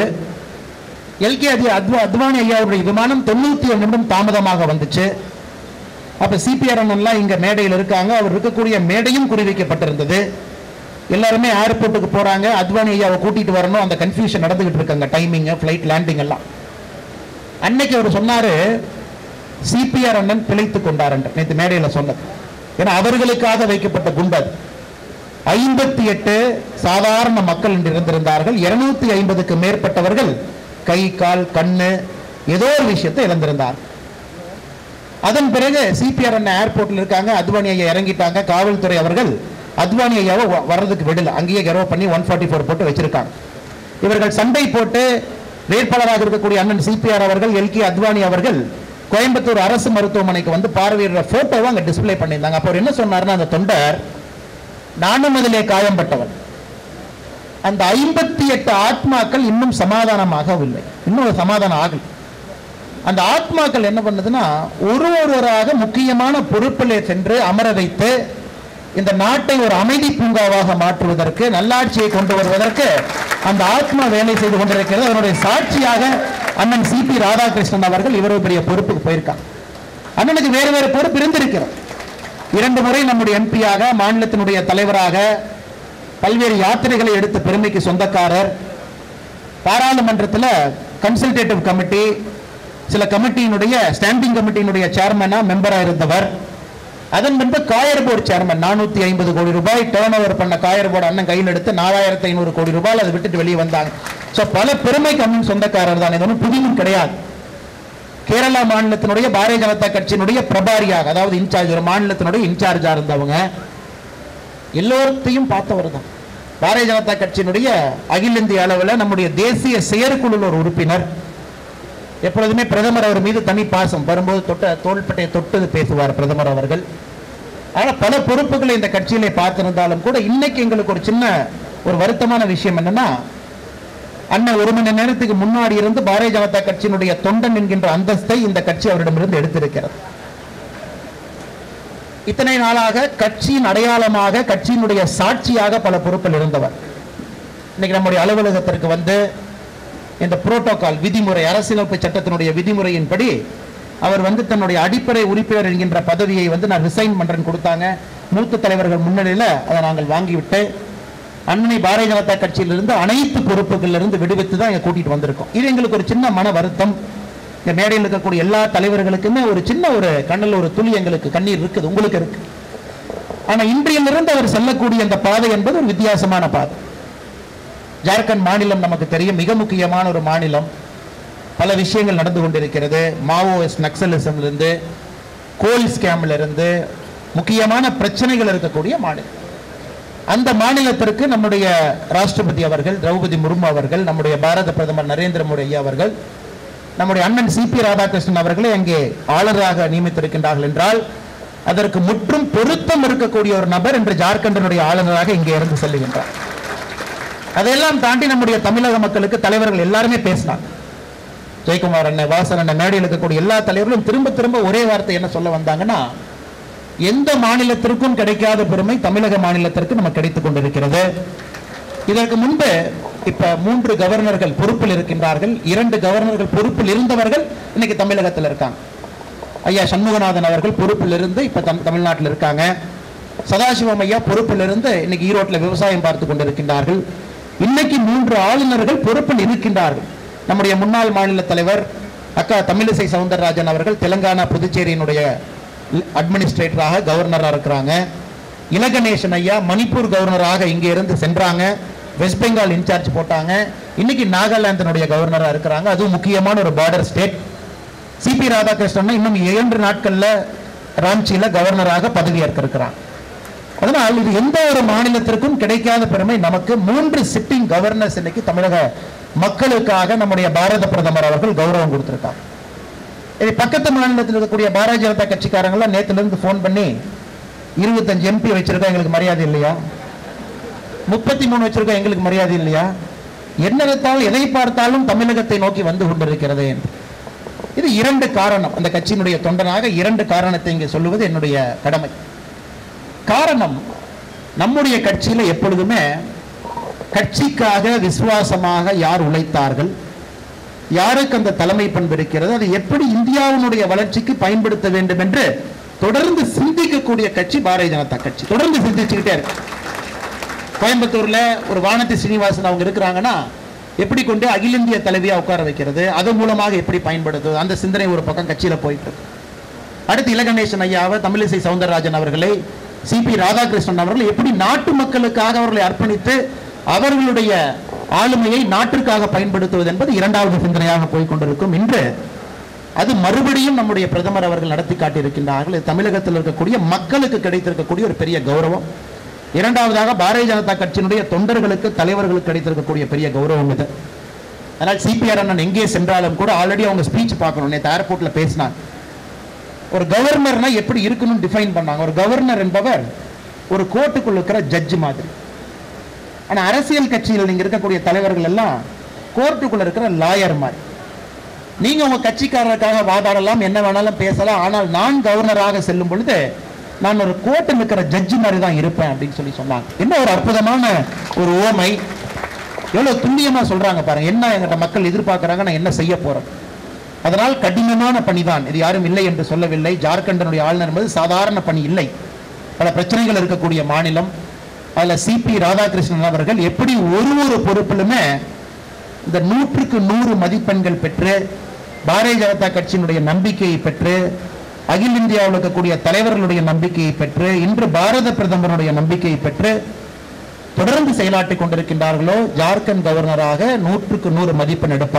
எல்கே அதி அத்வா அத்வானி ஐயாவுடைய விமானம் தொண்ணூத்தி ஒரு நிமிடம் தாமதமாக வந்துச்சு அப்ப சிபிஆர் எல்லாம் இங்க மேடையில் இருக்காங்க அவர் இருக்கக்கூடிய மேடையும் குறிவைக்கப்பட்டிருந்தது எல்லாருமே ஏர்போர்ட்டுக்கு போறாங்க அத்வானி ஐயாவை கூட்டிட்டு வரணும் அந்த கன்ஃபியூஷன் நடந்துகிட்டு இருக்காங்க டைமிங் ஃபிளைட் லேண்டிங் எல்லாம் அன்னைக்கு அவர் சொன்னாரு சிபிஆர் அண்ணன் பிழைத்துக் கொண்டார் என்று நேற்று மேடையில சொன்னது ஏன்னா அவர்களுக்காக வைக்கப்பட்ட குண்டு அது ஐம்பத்தி எட்டு சாதாரண மக்கள் இன்று இருந்திருந்தார்கள் இருநூத்தி ஐம்பதுக்கு மேற்பட்டவர்கள் கை கால் கண்ணு ஏதோ ஒரு விஷயத்தை இழந்திருந்தார் அதன் பிறகு சிபிஆர் அண்ணன் ஏர்போர்ட்ல இருக்காங்க அத்வானி ஐயா இறங்கிட்டாங்க காவல்துறை அவர்கள் அத்வானி ஐயாவை வ- வர்றதுக்கு விடல அங்கேயே கர்வ பண்ணி ஒன் ஃபார்ட்டி ஃபோர் போட்டு வச்சிருக்காங்க இவர்கள் சண்டை போட்டு வேட்பாளராக இருக்கக்கூடிய அண்ணன் சிபிஆர் அவர்கள் எல்கே அத்வானி அவர்கள் கோயம்புத்தூர் அரசு மருத்துவமனைக்கு வந்து பார்வையிடுற போட்டோவை அங்க டிஸ்ப்ளே பண்ணியிருந்தாங்க அப்போ அவர் என்ன சொன்னாருன்னா அந்த தொண்டர் நானும் அதிலே காயம்பட்டவன் அந்த ஐம்பத்தி எட்டு ஆத்மாக்கள் இன்னும் சமாதானமாகவில்லை இன்னும் ஒரு சமாதானம் ஆகல அந்த ஆத்மாக்கள் என்ன பண்ணுதுன்னா ஒரு ஒருவராக முக்கியமான பொறுப்பிலே சென்று அமர வைத்து இந்த நாட்டை ஒரு அமைதி பூங்காவாக மாற்றுவதற்கு நல்லாட்சியை கொண்டு வருவதற்கு அந்த ஆத்மா வேலை செய்து கொண்டிருக்கிறது அதனுடைய சாட்சியாக அண்ணன் சிபி ராதாகிருஷ்ணன் அவர்கள் இவ்வளவு பெரிய பொறுப்புக்கு போயிருக்காங்க அண்ணனுக்கு வேறு வேறு பொறுப்பு இருந்திருக்கிறது இரண்டு முறை நம்முடைய எம்பியாக மாநிலத்தினுடைய தலைவராக பல்வேறு யாத்திரைகளை எடுத்த பெருமைக்கு சொந்தக்காரர் பாராளுமன்றத்தில் கன்சல்டேட்டிவ் கமிட்டி சில கமிட்டியினுடைய ஸ்டாண்டிங் கமிட்டியினுடைய சேர்மனா மெம்பரா இருந்தவர் அதன் பின்பு காயர் போர்டு சேர்மன் நானூத்தி ஐம்பது கோடி ரூபாய் டேர்ன் ஓவர் பண்ண காயர் போர்டு அண்ணன் கையில் எடுத்து நாலாயிரத்தி ஐநூறு கோடி ரூபாய் அதை விட்டுட்டு வெளியே வந்தாங்க சோ பல பெருமை கம்மின் சொந்தக்காரர் தான் இது ஒன்றும் புதியும் கிடையாது கேரளா மாநிலத்தினுடைய பாரதிய ஜனதா கட்சியினுடைய பிரபாரியாக அதாவது இன்சார்ஜ் ஒரு மாநிலத்தினுடைய இன்சார்ஜா இருந்தவங்க எல்லோர்த்தையும் பார்த்தவர் தான் பாரதிய ஜனதா கட்சியினுடைய அகில இந்திய அளவில் நம்முடைய தேசிய செயற்குழுல ஒரு உறுப்பினர் எப்பொழுதுமே பிரதமர் அவர் மீது தனி பாசம் வரும்போது தொட்ட தோள்பட்டையை தொட்டு பேசுவார் பிரதமர் அவர்கள் ஆனா பல பொறுப்புகளை இந்த கட்சியிலே பார்த்திருந்தாலும் கூட இன்னைக்கு எங்களுக்கு ஒரு சின்ன ஒரு வருத்தமான விஷயம் என்னன்னா அண்ணன் ஒரு மணி நேரத்துக்கு முன்னாடி இருந்து பாரதிய ஜனதா கட்சியினுடைய தொண்டன் என்கின்ற அந்தஸ்தை இந்த கட்சி அவரிடமிருந்து எடுத்திருக்கிறது இத்தனை நாளாக கட்சியின் அடையாளமாக கட்சியினுடைய சாட்சியாக பல பொறுப்பில் இருந்தவர் இன்னைக்கு நம்முடைய அலுவலகத்திற்கு வந்து இந்த புரோட்டோகால் விதிமுறை அரசியலமைப்பு சட்டத்தினுடைய விதிமுறையின்படி அவர் வந்து தன்னுடைய அடிப்படை உறுப்பினர் என்கின்ற பதவியை வந்து நான் ரிசைன் பண்றேன்னு கொடுத்தாங்க மூத்த தலைவர்கள் முன்னிலையில் அதை நாங்கள் வாங்கிவிட்டு அண்ணனை பாரதிய ஜனதா கட்சியிலிருந்து அனைத்து பொறுப்புகளிலிருந்து இருந்து விடுவித்து தான் இங்க கூட்டிட்டு வந்திருக்கோம் இது எங்களுக்கு ஒரு சின்ன மன வருத்தம் இந்த மேடையில் இருக்கக்கூடிய எல்லா தலைவர்களுக்குமே ஒரு சின்ன ஒரு கண்ணில் ஒரு துளி எங்களுக்கு கண்ணீர் இருக்குது உங்களுக்கு இருக்கு ஆனா இன்றையிலிருந்து அவர் செல்லக்கூடிய அந்த பாதை என்பது ஒரு வித்தியாசமான பாதை ஜார்க்கண்ட் மாநிலம் நமக்கு தெரியும் மிக முக்கியமான ஒரு மாநிலம் பல விஷயங்கள் நடந்து கொண்டிருக்கிறது மாவோயிஸ்ட் நக்சலிசம்ல இருந்து கோல் ஸ்கேம்ல இருந்து முக்கியமான பிரச்சனைகள் இருக்கக்கூடிய மாநிலம் அந்த மாநிலத்திற்கு நம்முடைய ராஷ்டிரபதி அவர்கள் திரௌபதி முர்மு அவர்கள் நம்முடைய பாரத பிரதமர் நரேந்திர மோடி ஐயா அவர்கள் நம்முடைய அண்ணன் சிபி ராதாகிருஷ்ணன் அவர்களை அங்கே ஆளுநராக நியமித்திருக்கின்றார்கள் என்றால் அதற்கு முற்றும் பொருத்தம் இருக்கக்கூடிய ஒரு நபர் இன்று ஜார்க்கண்டினுடைய ஆளுநராக இங்கே இருந்து செல்லுகின்றார் அதையெல்லாம் தாண்டி நம்முடைய தமிழக மக்களுக்கு தலைவர்கள் எல்லாருமே பேசினாங்க ஜெயக்குமார் அண்ணன் வாசன் அண்ணன் மேடையில் இருக்கக்கூடிய எல்லா தலைவர்களும் திரும்ப திரும்ப ஒரே வார்த்தை என்ன சொல்ல வந்தாங்கன்னா எந்த மாநிலத்திற்கும் கிடைக்காத பெருமை தமிழக மாநிலத்திற்கு நமக்கு கிடைத்துக் கொண்டிருக்கிறது இதற்கு முன்பு இப்ப மூன்று கவர்னர்கள் பொறுப்பில் இருக்கின்றார்கள் இரண்டு கவர்னர்கள் பொறுப்பில் இருந்தவர்கள் இன்னைக்கு தமிழகத்தில் இருக்காங்க ஐயா சண்முகநாதன் அவர்கள் பொறுப்பில் இருந்து இப்ப தம்- தமிழ்நாட்டில் இருக்காங்க சதாசிவம் ஐயா பொறுப்பில் இருந்து இன்னைக்கு ஈரோட்டில் விவசாயம் பார்த்து கொண்டிருக்கின்றார்கள் இன்னைக்கு மூன்று ஆளுநர்கள் பொறுப்பில் இருக்கின்றார்கள் நம்முடைய முன்னாள் மாநில தலைவர் அக்கா தமிழிசை சவுந்தரராஜன் அவர்கள் தெலுங்கானா புதுச்சேரியினுடைய அட்மினிஸ்ட்ரேட்டராக கவர்னராக இருக்கிறாங்க இலகணேசன் ஐயா மணிப்பூர் கவர்னராக இங்கே இருந்து சென்றாங்க வெஸ்ட் பெங்கால் இன்சார்ஜ் போட்டாங்க இன்னைக்கு நாகாலாந்தினுடைய கவர்னராக இருக்கிறாங்க அதுவும் முக்கியமான ஒரு பார்டர் ஸ்டேட் சிபி ராதாகிருஷ்ணன் இன்னும் இரண்டு நாட்கள்ல ராஞ்சியில கவர்னராக பதவியேற்க இருக்கிறாங்க அதனால் இது எந்த ஒரு மாநிலத்திற்கும் கிடைக்காத பெருமை நமக்கு மூன்று சிட்டிங் கவர்னர்ஸ் இன்னைக்கு தமிழக மக்களுக்காக நம்முடைய பாரத பிரதமர் அவர்கள் கௌரவம் கொடுத்திருக்காங்க இது பக்கத்து மாநிலத்தில் இருக்கக்கூடிய பாரதிய ஜனதா கட்சிக்காரங்களாம் நேத்துல இருந்து ஃபோன் பண்ணி இருபத்தஞ்சு எம்பி வச்சிருக்கோம் எங்களுக்கு மரியாதை இல்லையா முப்பத்தி மூணு வச்சிருக்கோம் எங்களுக்கு மரியாதை இல்லையா என்ன வைத்தாலும் எதை பார்த்தாலும் தமிழகத்தை நோக்கி வந்து கொண்டிருக்கிறது என்று இது இரண்டு காரணம் அந்த கட்சியினுடைய தொண்டனாக இரண்டு காரணத்தை இங்கே சொல்லுவது என்னுடைய கடமை காரணம் நம்முடைய கட்சியில எப்பொழுதுமே கட்சிக்காக விசுவாசமாக யார் உழைத்தார்கள் யாருக்கு அந்த தலைமை பண்பு இருக்கிறது அதை எப்படி இந்தியாவினுடைய வளர்ச்சிக்கு பயன்படுத்த வேண்டும் என்று தொடர்ந்து சிந்திக்கக்கூடிய கட்சி பாரதிய ஜனதா கட்சி தொடர்ந்து சிந்திச்சுக்கிட்டே இருக்கு கோயம்புத்தூர்ல ஒரு வானதி சீனிவாசன் அவங்க இருக்கிறாங்கன்னா எப்படி கொண்டு அகில இந்திய தலைவியா உட்கார வைக்கிறது அது மூலமாக எப்படி பயன்படுத்துவது அந்த சிந்தனை ஒரு பக்கம் கட்சியில போயிட்டு இருக்கு அடுத்து இலகணேசன் ஐயாவை தமிழிசை சவுந்தரராஜன் அவர்களை சிபி ராதாகிருஷ்ணன் அவர்கள் எப்படி நாட்டு மக்களுக்காக அவர்களை அர்ப்பணித்து அவர்களுடைய ஆளுமையை நாட்டிற்காக பயன்படுத்துவது என்பது இரண்டாவது சிந்தனையாக போய் கொண்டிருக்கும் இன்று அது மறுபடியும் நம்முடைய பிரதமர் அவர்கள் நடத்தி காட்டியிருக்கின்றார்கள் இது தமிழகத்தில் இருக்கக்கூடிய மக்களுக்கு கிடைத்திருக்கக்கூடிய ஒரு பெரிய கௌரவம் இரண்டாவதாக பாரதிய ஜனதா கட்சியினுடைய தொண்டர்களுக்கு தலைவர்களுக்கு கிடைத்திருக்கக்கூடிய பெரிய கௌரவம் இது அதனால் சிபிஆர் அண்ணன் எங்கே சென்றாலும் கூட ஆல்ரெடி அவங்க ஸ்பீச் பார்க்கணும் நேற்று ஏர்போர்ட்ல பேசினாங்க ஒரு கவர்னர்னா எப்படி இருக்கணும்னு டிஃபைன் பண்ணாங்க ஒரு கவர்னர் என்பவர் ஒரு கோர்ட்டுக்குள்ள இருக்கிற ஜட்ஜ் மாதிரி ஆனா அரசியல் கட்சியில் நீங்க இருக்கக்கூடிய தலைவர்கள் எல்லாம் கோர்ட்டுக்குள்ள இருக்கிற லாயர் மாதிரி நீங்க உங்க கட்சிக்காரருக்காக வாதாடலாம் என்ன வேணாலும் பேசலாம் ஆனால் நான் கவர்னராக செல்லும் பொழுது நான் ஒரு கோர்ட்டில் இருக்கிற ஜட்ஜி மாதிரி தான் இருப்பேன் அப்படின்னு சொல்லி சொன்னாங்க என்ன ஒரு அற்புதமான ஒரு ஓமை எவ்வளவு துல்லியமா சொல்றாங்க பாருங்க என்ன எங்கிட்ட மக்கள் எதிர்பார்க்கறாங்க நான் என்ன செய்ய போறேன் அதனால் கடினமான பணிதான் இது யாரும் இல்லை என்று சொல்லவில்லை ஜார்க்கண்டினுடைய ஆளுநர் என்பது சாதாரண பணி இல்லை பல பிரச்சனைகள் இருக்கக்கூடிய மாநிலம் அதுல சிபி ராதாகிருஷ்ணன் அவர்கள் எப்படி ஒரு ஒரு பொறுப்பிலுமே இந்த நூற்றுக்கு நூறு மதிப்பெண்கள் பெற்று பாரதிய ஜனதா கட்சியினுடைய நம்பிக்கையை பெற்று அகில இந்தியாவில் இருக்கக்கூடிய தலைவர்களுடைய நம்பிக்கையை பெற்று இன்று பாரத பிரதமருடைய நம்பிக்கையை பெற்று தொடர்ந்து செயலாற்றிக் கொண்டிருக்கின்றார்களோ ஜார்க்கண்ட் கவர்னராக நூற்றுக்கு நூறு மதிப்பெண் எடுப்பார்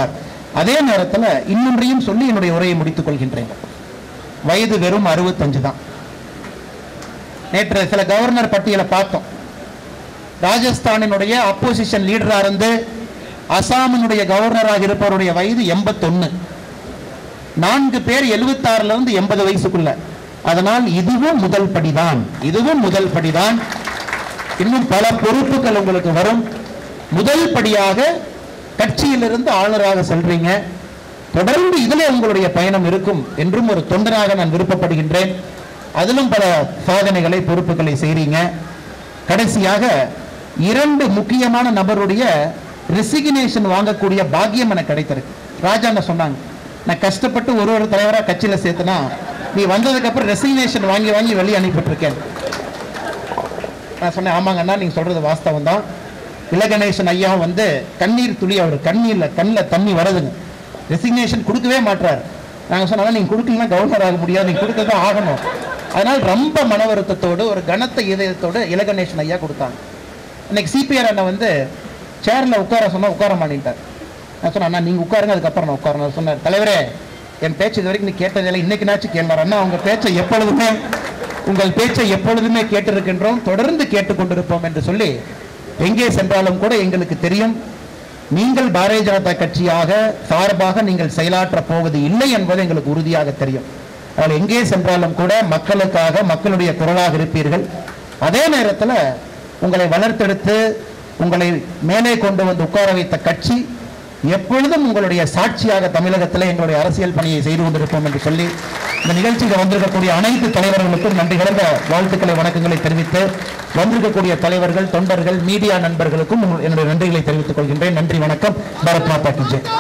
அதே நேரத்தில் இன்னொன்றையும் சொல்லி என்னுடைய உரையை முடித்துக் கொள்கின்றேன் வயது வெறும் அறுபத்தஞ்சு தான் நேற்று சில கவர்னர் பட்டியலை பார்த்தோம் ராஜஸ்தானினுடைய அப்போசிஷன் லீடரா இருந்து அசாமினுடைய கவர்னராக இருப்பவருடைய வயது எண்பத்தொன்னு நான்கு பேர் 76 ல இருந்து எண்பது வயசுக்குள்ள அதனால் இதுவும் முதல் படிதான் இதுவும் முதல் படிதான் இன்னும் பல பொறுப்புகள் உங்களுக்கு வரும் முதல் படியாக கட்சியிலிருந்து ஆளுநராக செல்றீங்க தொடர்ந்து இதிலே உங்களுடைய பயணம் இருக்கும் என்றும் ஒரு தொண்டனாக நான் விருப்பப்படுகின்றேன் அதிலும் பல சாதனைகளை பொறுப்புகளை செய்றீங்க கடைசியாக இரண்டு முக்கியமான நபருடைய ரெசிக்னேஷன் வாங்கக்கூடிய பாக்கியம் எனக்கு கிடைத்திருக்கு ராஜா என்ன சொன்னாங்க நான் கஷ்டப்பட்டு ஒரு ஒரு தலைவராக கட்சியில சேர்த்தனா நீ வந்ததுக்கு அப்புறம் ரெசிக்னேஷன் வாங்கி வாங்கி வெளியே அனுப்பிட்டுருக்கேன் நான் சொன்னேன் ஆமாங்க அண்ணா நீங்க சொல்றது வாஸ்தவம் தான் இலகணேசன் ஐயாவும் வந்து கண்ணீர் துளி அவர் கண்ணீர்ல கண்ணில் தண்ணி வருதுங்க ரெசிக்னேஷன் கொடுக்கவே மாட்டார் நாங்க சொன்னாலும் நீங்க கொடுக்கலன்னா கவர்னர் ஆக முடியாது நீங்க கொடுக்க தான் ஆகணும் அதனால் ரொம்ப மன வருத்தத்தோடு ஒரு கனத்த இதயத்தோடு இலகணேசன் ஐயா கொடுத்தாங்க இன்னைக்கு சிபிஆர் அண்ணன் வந்து சேர்ல உட்கார சொன்னா உட்கார மாட்டேன்ட்டார் நான் சொன்னேன் அண்ணா நீங்க உட்காருங்க அதுக்கப்புறம் நான் உட்காரணும் சொன்னார் தலைவரே என் பேச்சு இது வரைக்கும் நீ கேட்டதில்லை இன்னைக்குனாச்சும் கேள்வார் அண்ணா உங்க பேச்சை எப்பொழுதுமே உங்கள் பேச்சை எப்பொழுதுமே கேட்டிருக்கின்றோம் தொடர்ந்து கேட்டுக்கொண்டிருப்போம் என்று சொல்லி எங்கே சென்றாலும் கூட எங்களுக்கு தெரியும் நீங்கள் பாரதிய ஜனதா கட்சியாக சார்பாக நீங்கள் செயலாற்ற போவது இல்லை என்பது எங்களுக்கு உறுதியாக தெரியும் அதில் எங்கே சென்றாலும் கூட மக்களுக்காக மக்களுடைய குரலாக இருப்பீர்கள் அதே நேரத்தில் உங்களை வளர்த்தெடுத்து உங்களை மேலே கொண்டு வந்து உட்கார வைத்த கட்சி எப்பொழுதும் உங்களுடைய சாட்சியாக தமிழகத்தில் எங்களுடைய அரசியல் பணியை செய்து கொண்டிருப்போம் என்று சொல்லி இந்த நிகழ்ச்சியில் வந்திருக்கக்கூடிய அனைத்து தலைவர்களுக்கும் நன்றி கலந்த வாழ்த்துக்களை வணக்கங்களை தெரிவித்து வந்திருக்கக்கூடிய தலைவர்கள் தொண்டர்கள் மீடியா நண்பர்களுக்கும் உங்கள் என்னுடைய நன்றிகளை தெரிவித்துக் கொள்கின்றேன் நன்றி வணக்கம் பாரத் மாதா கி ஜெய்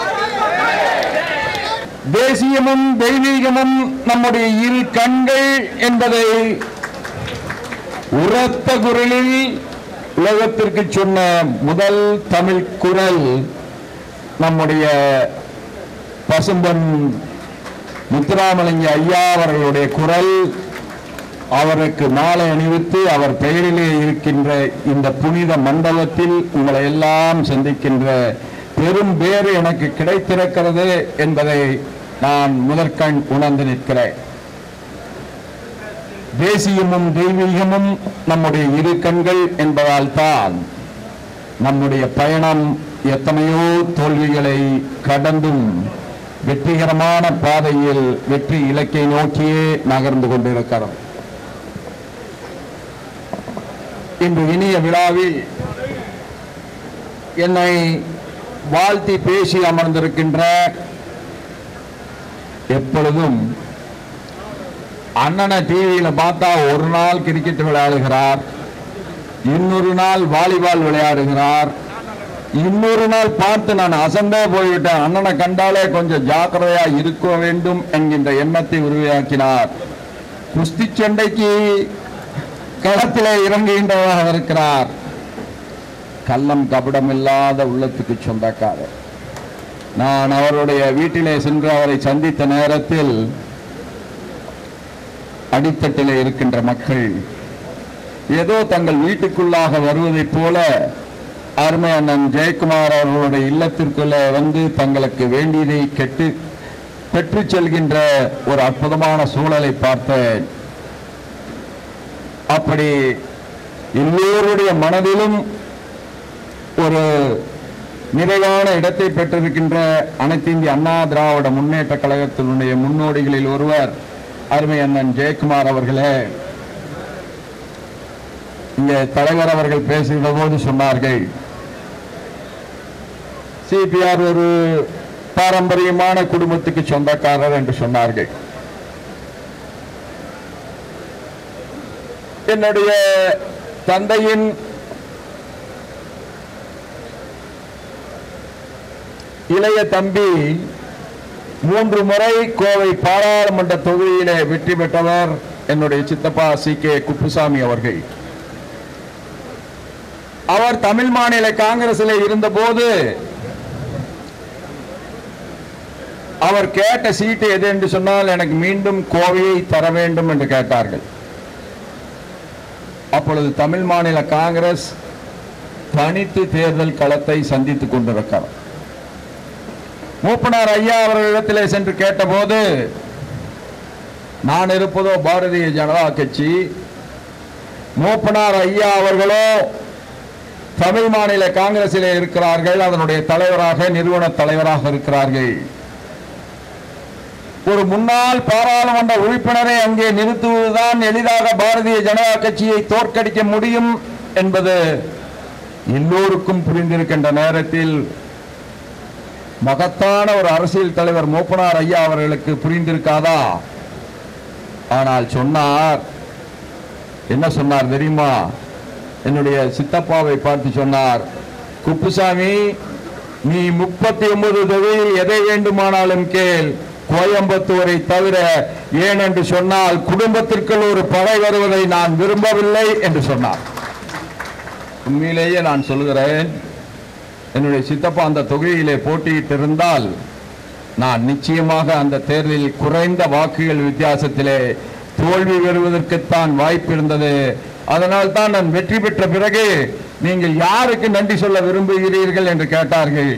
தேசியமும் தெய்வீகமும் நம்முடைய இரு கண்கள் என்பதை உரத்த குரலில் உலகத்திற்கு சொன்ன முதல் தமிழ் குரல் நம்முடைய பசும்பன் முத்துராமலிங்க ஐயா அவர்களுடைய குரல் அவருக்கு மாலை அணிவித்து அவர் பெயரிலே இருக்கின்ற இந்த புனித மண்டபத்தில் உங்களை எல்லாம் சந்திக்கின்ற பெரும் பேறு எனக்கு கிடைத்திருக்கிறது என்பதை நான் முதற்கண் உணர்ந்து நிற்கிறேன் தேசியமும் தெய்வீகமும் நம்முடைய இரு கண்கள் என்பதால் தான் நம்முடைய பயணம் எத்தனையோ தோல்விகளை கடந்தும் வெற்றிகரமான பாதையில் வெற்றி இலக்கை நோக்கியே நகர்ந்து கொண்டிருக்கிறோம் இன்று இனிய விழாவில் என்னை வாழ்த்தி பேசி அமர்ந்திருக்கின்ற எப்பொழுதும் அண்ணனை டிவியில பார்த்தா ஒரு நாள் கிரிக்கெட் விளையாடுகிறார் இன்னொரு நாள் வாலிபால் விளையாடுகிறார் இன்னொரு நாள் பார்த்து நான் அசந்தே போய்விட்டேன் அண்ணனை கண்டாலே கொஞ்சம் ஜாக்கிரதையா இருக்க வேண்டும் என்கின்ற எண்ணத்தை உருவாக்கினார் குஸ்தி சண்டைக்கு களத்திலே இறங்குகின்றவராக இருக்கிறார் கள்ளம் கபடம் இல்லாத உள்ளத்துக்கு சொந்தக்காரர் நான் அவருடைய வீட்டிலே சென்று அவரை சந்தித்த நேரத்தில் அடித்தட்டிலே இருக்கின்ற மக்கள் ஏதோ தங்கள் வீட்டுக்குள்ளாக வருவதைப் போல அருமை அண்ணன் ஜெயக்குமார் அவர்களுடைய இல்லத்திற்குள்ளே வந்து தங்களுக்கு வேண்டியதை கெட்டு பெற்றுச் செல்கின்ற ஒரு அற்புதமான சூழலை பார்த்தேன் அப்படி எல்லோருடைய மனதிலும் ஒரு நிறைவான இடத்தை பெற்றிருக்கின்ற அனைத்து இந்திய அண்ணா திராவிட முன்னேற்ற கழகத்தினுடைய முன்னோடிகளில் ஒருவர் அருமை அண்ணன் ஜெயக்குமார் அவர்களே இங்கே தலைவர் அவர்கள் பேசுகிற போது சொன்னார்கள் சிபிஆர் ஒரு பாரம்பரியமான குடும்பத்துக்கு சொந்தக்காரர் என்று சொன்னார்கள் என்னுடைய தந்தையின் இளைய தம்பி மூன்று முறை கோவை பாராளுமன்ற தொகுதியிலே வெற்றி பெற்றவர் என்னுடைய சித்தப்பா சி கே குப்புசாமி அவர்கள் அவர் தமிழ் மாநில காங்கிரஸில் இருந்தபோது அவர் கேட்ட சீட்டு எது என்று சொன்னால் எனக்கு மீண்டும் கோவையை தர வேண்டும் என்று கேட்டார்கள் அப்பொழுது தமிழ் மாநில காங்கிரஸ் தனித்து தேர்தல் களத்தை சந்தித்துக் கொண்டிருக்கிறார் மூப்பனார் ஐயா அவர்களிடத்திலே சென்று கேட்டபோது நான் இருப்பதோ பாரதிய ஜனதா கட்சி மூப்பனார் ஐயா அவர்களோ தமிழ் மாநில காங்கிரசிலே இருக்கிறார்கள் அதனுடைய தலைவராக நிறுவன தலைவராக இருக்கிறார்கள் ஒரு முன்னாள் பாராளுமன்ற உறுப்பினரை அங்கே நிறுத்துவதுதான் எளிதாக பாரதிய ஜனதா கட்சியை தோற்கடிக்க முடியும் என்பது எல்லோருக்கும் புரிந்திருக்கின்ற நேரத்தில் மகத்தான ஒரு அரசியல் தலைவர் மூப்பனார் ஐயா அவர்களுக்கு புரிந்திருக்காதா ஆனால் சொன்னார் என்ன சொன்னார் தெரியுமா என்னுடைய சித்தப்பாவை பார்த்து சொன்னார் குப்புசாமி நீ முப்பத்தி ஒன்பது தொகையில் எதை வேண்டுமானாலும் கேள் கோயம்புத்தூரை தவிர ஏனென்று சொன்னால் குடும்பத்திற்குள் ஒரு படை வருவதை நான் விரும்பவில்லை என்று சொன்னார் உண்மையிலேயே நான் சொல்கிறேன் என்னுடைய சித்தப்பா அந்த தொகுதியிலே போட்டியிட்டிருந்தால் நான் நிச்சயமாக அந்த தேர்தலில் குறைந்த வாக்குகள் வித்தியாசத்திலே தோல்வி பெறுவதற்குத்தான் வாய்ப்பு இருந்தது அதனால் தான் நான் வெற்றி பெற்ற பிறகு நீங்கள் யாருக்கு நன்றி சொல்ல விரும்புகிறீர்கள் என்று கேட்டார்கள்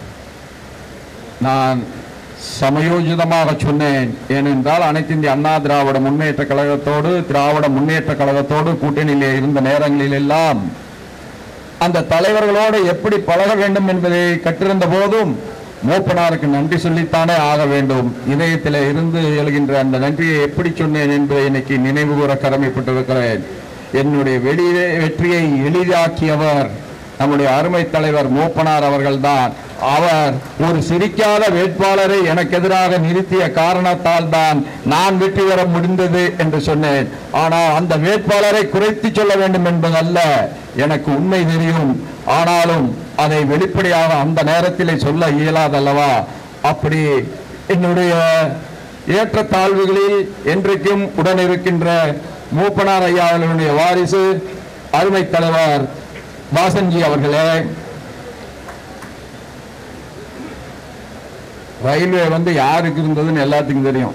நான் சமயோஜிதமாக சொன்னேன் ஏனென்றால் அனைத்து இந்திய அண்ணா திராவிட முன்னேற்ற கழகத்தோடு திராவிட முன்னேற்ற கழகத்தோடு கூட்டணியிலே இருந்த நேரங்களில் எல்லாம் அந்த தலைவர்களோடு எப்படி பழக வேண்டும் என்பதை கற்றிருந்த போதும் மூப்பனாருக்கு நன்றி சொல்லித்தானே ஆக வேண்டும் இதயத்திலே இருந்து எழுகின்ற அந்த நன்றியை எப்படி சொன்னேன் என்பதை இன்னைக்கு நினைவு கூற கடமைப்பட்டிருக்கிறேன் என்னுடைய வெளியே வெற்றியை எளிதாக்கியவர் நம்முடைய அருமை தலைவர் மூப்பனார் அவர்கள்தான் அவர் ஒரு சிரிக்காத வேட்பாளரை எனக்கு எதிராக நிறுத்திய காரணத்தால் தான் நான் வெற்றி பெற முடிந்தது என்று சொன்னேன் ஆனால் அந்த வேட்பாளரை குறைத்து சொல்ல வேண்டும் என்பதல்ல எனக்கு உண்மை தெரியும் ஆனாலும் அதை வெளிப்படையாக அந்த நேரத்திலே சொல்ல இயலாதல்லவா அப்படி என்னுடைய ஏற்றத்தாழ்வுகளில் என்றைக்கும் உடன் இருக்கின்ற மூப்பனார் ஐயா அவர்களுடைய வாரிசு அருமை தலைவர் வாசன்ஜி அவர்களே ரயில்வே வந்து யாருக்கு இருந்ததுன்னு எல்லாத்துக்கும் தெரியும்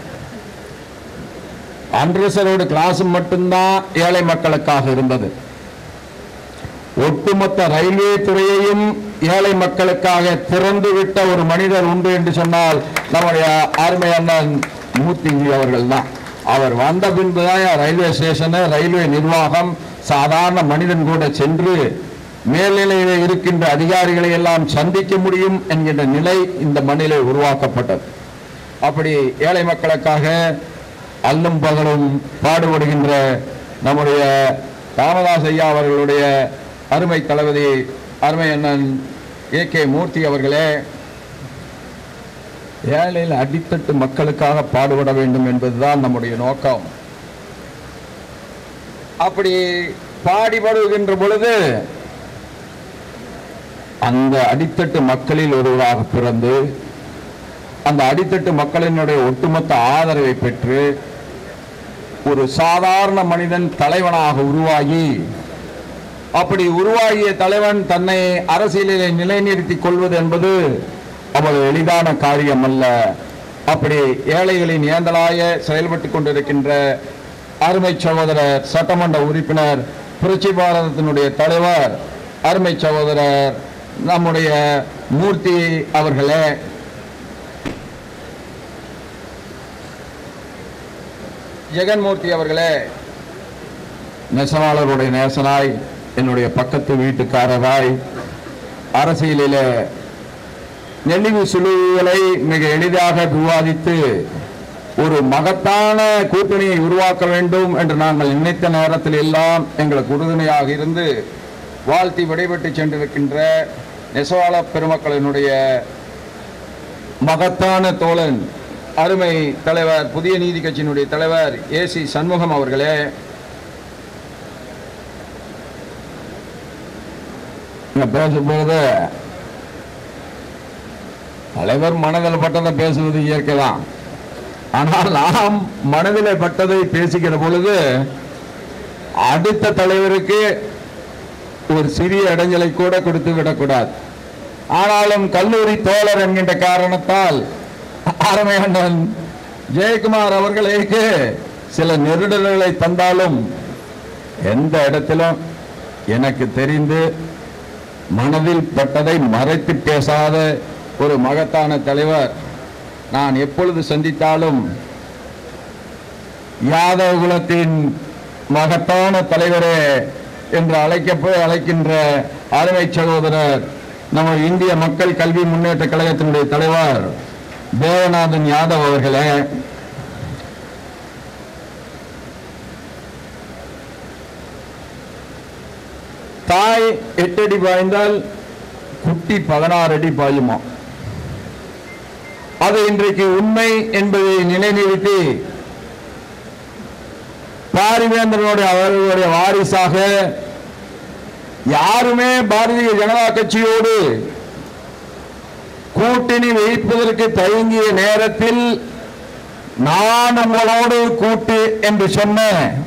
அன்ரிசர்வ்டு கிளாஸ் மட்டும்தான் ஏழை மக்களுக்காக இருந்தது ஒட்டுமொத்த ரயில்வே துறையையும் ஏழை மக்களுக்காக திறந்து விட்ட ஒரு மனிதர் உண்டு என்று சொன்னால் நம்முடைய அருமை அண்ணன் மூர்த்திஜி அவர்கள் தான் அவர் வந்த பின்புதான் ரயில்வே ஸ்டேஷனு ரயில்வே நிர்வாகம் சாதாரண மனிதன் கூட சென்று மேல்நிலையில் இருக்கின்ற அதிகாரிகளை எல்லாம் சந்திக்க முடியும் என்கின்ற நிலை இந்த மண்ணிலே உருவாக்கப்பட்டது அப்படி ஏழை மக்களுக்காக அல்லும் பகலும் பாடுபடுகின்ற நம்முடைய ராமதாஸ் ஐயா அவர்களுடைய அருமை தளபதி அருமை அண்ணன் ஏ கே மூர்த்தி அவர்களே ஏழையில் அடித்தட்டு மக்களுக்காக பாடுபட வேண்டும் என்பதுதான் நம்முடைய நோக்கம் அப்படி பாடிபடுகின்ற பொழுது அந்த அடித்தட்டு மக்களில் ஒருவராக பிறந்து அந்த அடித்தட்டு மக்களினுடைய ஒட்டுமொத்த ஆதரவை பெற்று ஒரு சாதாரண மனிதன் தலைவனாக உருவாகி அப்படி உருவாகிய தலைவன் தன்னை அரசியலிலே நிலைநிறுத்திக் கொள்வது என்பது அவ்வளவு எளிதான காரியம் அல்ல அப்படி ஏழைகளின் ஏந்தலாய செயல்பட்டு கொண்டிருக்கின்ற அருமை சகோதரர் சட்டமன்ற உறுப்பினர் புரட்சி பாரதத்தினுடைய தலைவர் அருமை சகோதரர் நம்முடைய மூர்த்தி அவர்களே ஜெகன்மூர்த்தி அவர்களே நெசவாளருடைய நேசனாய் என்னுடைய பக்கத்து வீட்டுக்காரராய் அரசியலிலே நெல்லிவு சுழுவுகளை மிக எளிதாக விவாதித்து ஒரு மகத்தான கூட்டணியை உருவாக்க வேண்டும் என்று நாங்கள் நினைத்த நேரத்தில் எல்லாம் எங்களுக்கு உறுதுணையாக இருந்து வாழ்த்தி விடைபெற்று சென்றிருக்கின்ற நெசவாள பெருமக்களினுடைய மகத்தான தோழன் அருமை தலைவர் புதிய நீதி கட்சியினுடைய தலைவர் ஏசி சண்முகம் அவர்களே இங்க பேசும்போது தலைவர் மனதில் பட்டதை பேசுவது இயற்கை தான் ஆனால் நாம் மனதில் பட்டதை பேசுகிற பொழுது அடுத்த தலைவருக்கு ஒரு சிறிய இடைஞ்சலை கூட கொடுத்து விடக்கூடாது ஆனாலும் கல்லூரி தோழர் என்கின்ற காரணத்தால் அருமையண்ணன் ஜெயக்குமார் அவர்களுக்கு சில நெருடல்களை தந்தாலும் எந்த இடத்திலும் எனக்கு தெரிந்து மனதில் பட்டதை மறைத்து பேசாத ஒரு மகத்தான தலைவர் நான் எப்பொழுது சந்தித்தாலும் யாதவ குலத்தின் மகத்தான தலைவரே என்று அழைக்கப்ப அழைக்கின்ற அருமை சகோதரர் நம்ம இந்திய மக்கள் கல்வி முன்னேற்ற கழகத்தினுடைய தலைவர் தேவநாதன் யாதவ் அவர்களே தாய் எட்டடி பாய்ந்தால் குட்டி பதினாறு அடி பாயுமா அது இன்றைக்கு உண்மை என்பதை நிலைநிறுத்தி பாரிவேந்தனுடைய அவர்களுடைய வாரிசாக யாருமே பாரதிய ஜனதா கட்சியோடு கூட்டணி வைப்பதற்கு தயங்கிய நேரத்தில் நான் உங்களோடு கூட்டு என்று சொன்ன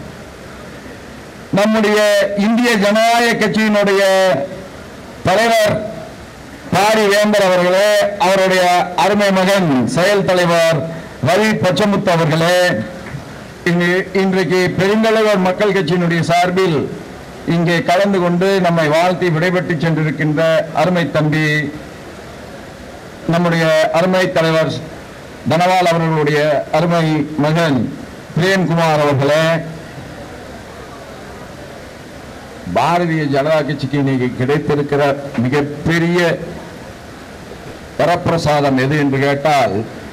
நம்முடைய இந்திய ஜனநாயக கட்சியினுடைய தலைவர் பாரி வேந்தர் அவர்களே அவருடைய அருமை மகன் செயல் தலைவர் ரவி பச்சமுத்து அவர்களே இங்கு இன்றைக்கு பெருந்தலைவர் மக்கள் கட்சியினுடைய சார்பில் இங்கே கலந்து கொண்டு நம்மை வாழ்த்தி விடைபெற்று சென்றிருக்கின்ற அருமை தம்பி நம்முடைய அருமை தலைவர் தனவால் அவர்களுடைய அருமை மகன் பிரேம்குமார் அவர்களே பாரதிய ஜனதா கட்சிக்கு இன்னைக்கு கிடைத்திருக்கிற மிகப்பெரிய வரப்பிரசாதம் எது என்று கேட்டால்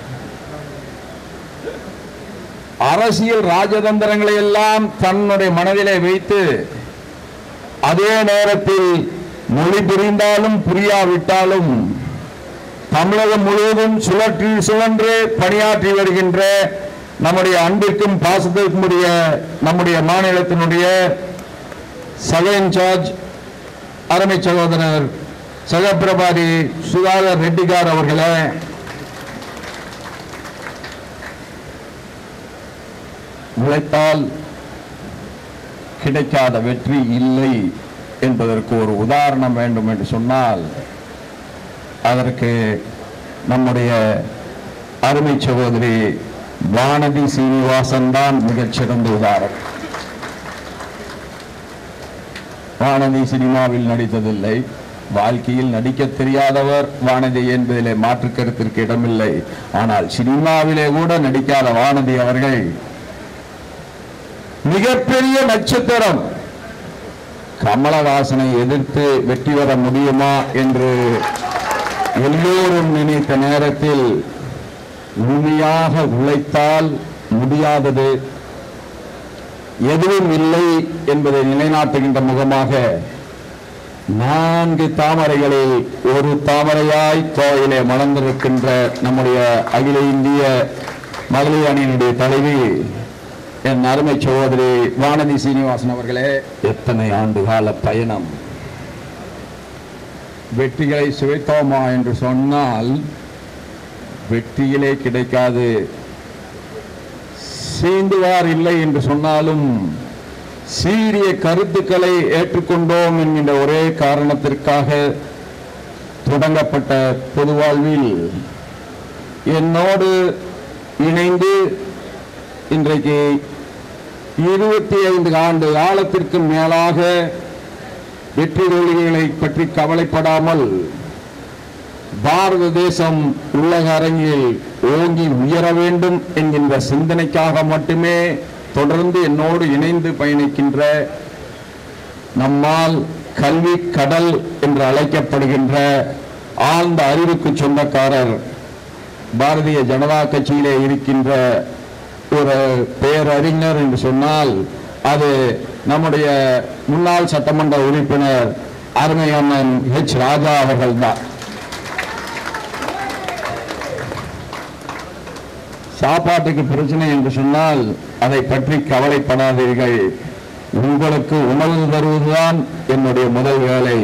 அரசியல் ராஜதந்திரங்களை எல்லாம் தன்னுடைய மனதிலே வைத்து அதே நேரத்தில் மொழி புரிந்தாலும் புரியாவிட்டாலும் தமிழகம் முழுவதும் சுழற்றி சுழன்று பணியாற்றி வருகின்ற நம்முடைய அன்பிற்கும் பாசத்திற்கும் உரிய நம்முடைய மாநிலத்தினுடைய சக இன்சார்ஜ் அருமை சகோதரர் சகப்பிரபாரி சுதாகர் ரெட்டிகார் அவர்களே உழைத்தால் கிடைக்காத வெற்றி இல்லை என்பதற்கு ஒரு உதாரணம் வேண்டும் என்று சொன்னால் அதற்கு நம்முடைய அருமை சகோதரி வானதி சீனிவாசன் தான் மிகச்சிறந்த உதாரணம் வானதி சினிமாவில் நடித்ததில்லை வாழ்க்கையில் நடிக்க தெரியாதவர் வானதி என்பதிலே மாற்று கருத்திற்கு இடமில்லை ஆனால் சினிமாவிலே கூட நடிக்காத வானதி அவர்கள் மிகப்பெரிய நட்சத்திரம் கமலஹாசனை எதிர்த்து வெற்றி பெற முடியுமா என்று எல்லோரும் நினைத்த நேரத்தில் உண்மையாக உழைத்தால் முடியாதது எதுவும் இல்லை என்பதை நிலைநாட்டுகின்ற முகமாக நான்கு தாமரைகளில் ஒரு தாமரையாய் கோயிலே மலர்ந்திருக்கின்ற நம்முடைய அகில இந்திய மகளிர் அணியினுடைய தலைவி என் அருமை சகோதரி வானதி சீனிவாசன் அவர்களே எத்தனை ஆண்டு கால பயணம் வெற்றிகளை சுவைத்தோமா என்று சொன்னால் வெற்றியிலே கிடைக்காது சீந்துவார் இல்லை என்று சொன்னாலும் சீரிய கருத்துக்களை ஏற்றுக்கொண்டோம் என்கின்ற ஒரே காரணத்திற்காக தொடங்கப்பட்ட பொது வாழ்வில் என்னோடு இணைந்து இன்றைக்கு இருபத்தி ஐந்து ஆண்டு காலத்திற்கு மேலாக வெற்றி தோல்விகளை பற்றி கவலைப்படாமல் பாரத தேசம் உலக அரங்கில் ஓங்கி உயர வேண்டும் என்கின்ற சிந்தனைக்காக மட்டுமே தொடர்ந்து என்னோடு இணைந்து பயணிக்கின்ற நம்மால் கல்வி கடல் என்று அழைக்கப்படுகின்ற ஆழ்ந்த அறிவுக்கு சொந்தக்காரர் பாரதிய ஜனதா கட்சியிலே இருக்கின்ற ஒரு பேரறிஞர் என்று சொன்னால் அது நம்முடைய முன்னாள் சட்டமன்ற உறுப்பினர் அருமை அண்ணன் ஹெச் ராஜா அவர்கள்தான் சாப்பாட்டுக்கு பிரச்சனை என்று சொன்னால் அதை பற்றி கவலைப்படாதீர்கள் உங்களுக்கு உணவு தருவதுதான் என்னுடைய முதல் வேலை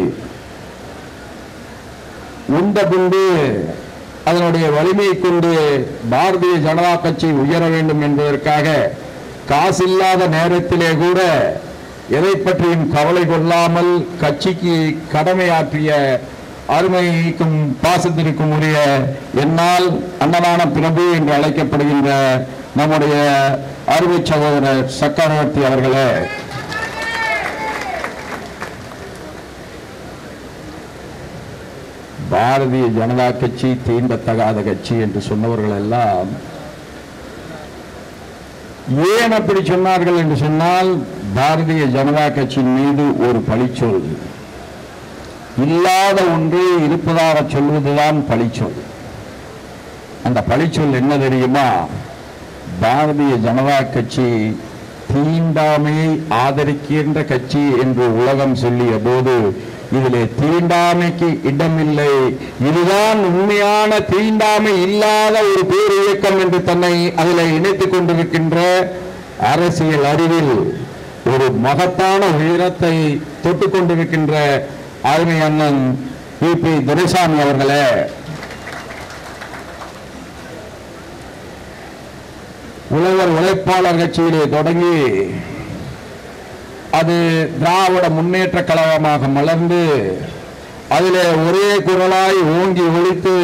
உண்ட பின்பு அதனுடைய வலிமையை கொண்டு பாரதிய ஜனதா கட்சி உயர வேண்டும் என்பதற்காக காசில்லாத நேரத்திலே கூட எதை பற்றியும் கவலை கொள்ளாமல் கட்சிக்கு கடமையாற்றிய அருமைக்கும் பாசத்திற்கும் உரிய என்னால் அன்னதான பிரபு என்று அழைக்கப்படுகின்ற நம்முடைய அருமை சகோதரர் சக்கரவர்த்தி அவர்களே பாரதிய ஜனதா கட்சி தீண்டத்தகாத கட்சி என்று சொன்னவர்கள் எல்லாம் ஏன் அப்படி சொன்னார்கள் என்று சொன்னால் பாரதிய ஜனதா கட்சியின் மீது ஒரு பழிச்சொல் இல்லாத ஒன்றே இருப்பதாக சொல்வதுதான் பழிச்சொல் அந்த பழிச்சொல் என்ன தெரியுமா பாரதிய ஜனதா கட்சி தீண்டாமையை ஆதரிக்கின்ற கட்சி என்று உலகம் சொல்லிய போது இதிலே தீண்டாமைக்கு இடமில்லை இதுதான் உண்மையான தீண்டாமை இல்லாத ஒரு பேர் இயக்கம் என்று தன்னை அதில் இணைத்துக் கொண்டிருக்கின்ற அரசியல் அறிவில் ஒரு மகத்தான உயரத்தை தொட்டுக் கொண்டிருக்கின்ற அருமை அண்ணன் பி பி துரைசாமி அவர்களே உழவர் உழைப்பாளர் கட்சியிலே தொடங்கி அது திராவிட முன்னேற்ற கழகமாக மலர்ந்து அதிலே ஒரே குரலாய் ஓங்கி ஒழித்து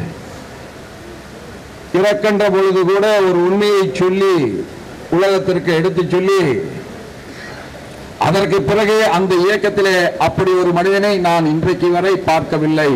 இறக்கின்ற பொழுது கூட ஒரு உண்மையை சொல்லி உலகத்திற்கு எடுத்துச் சொல்லி அதற்கு பிறகு அந்த இயக்கத்திலே அப்படி ஒரு மனிதனை நான் இன்றைக்கு வரை பார்க்கவில்லை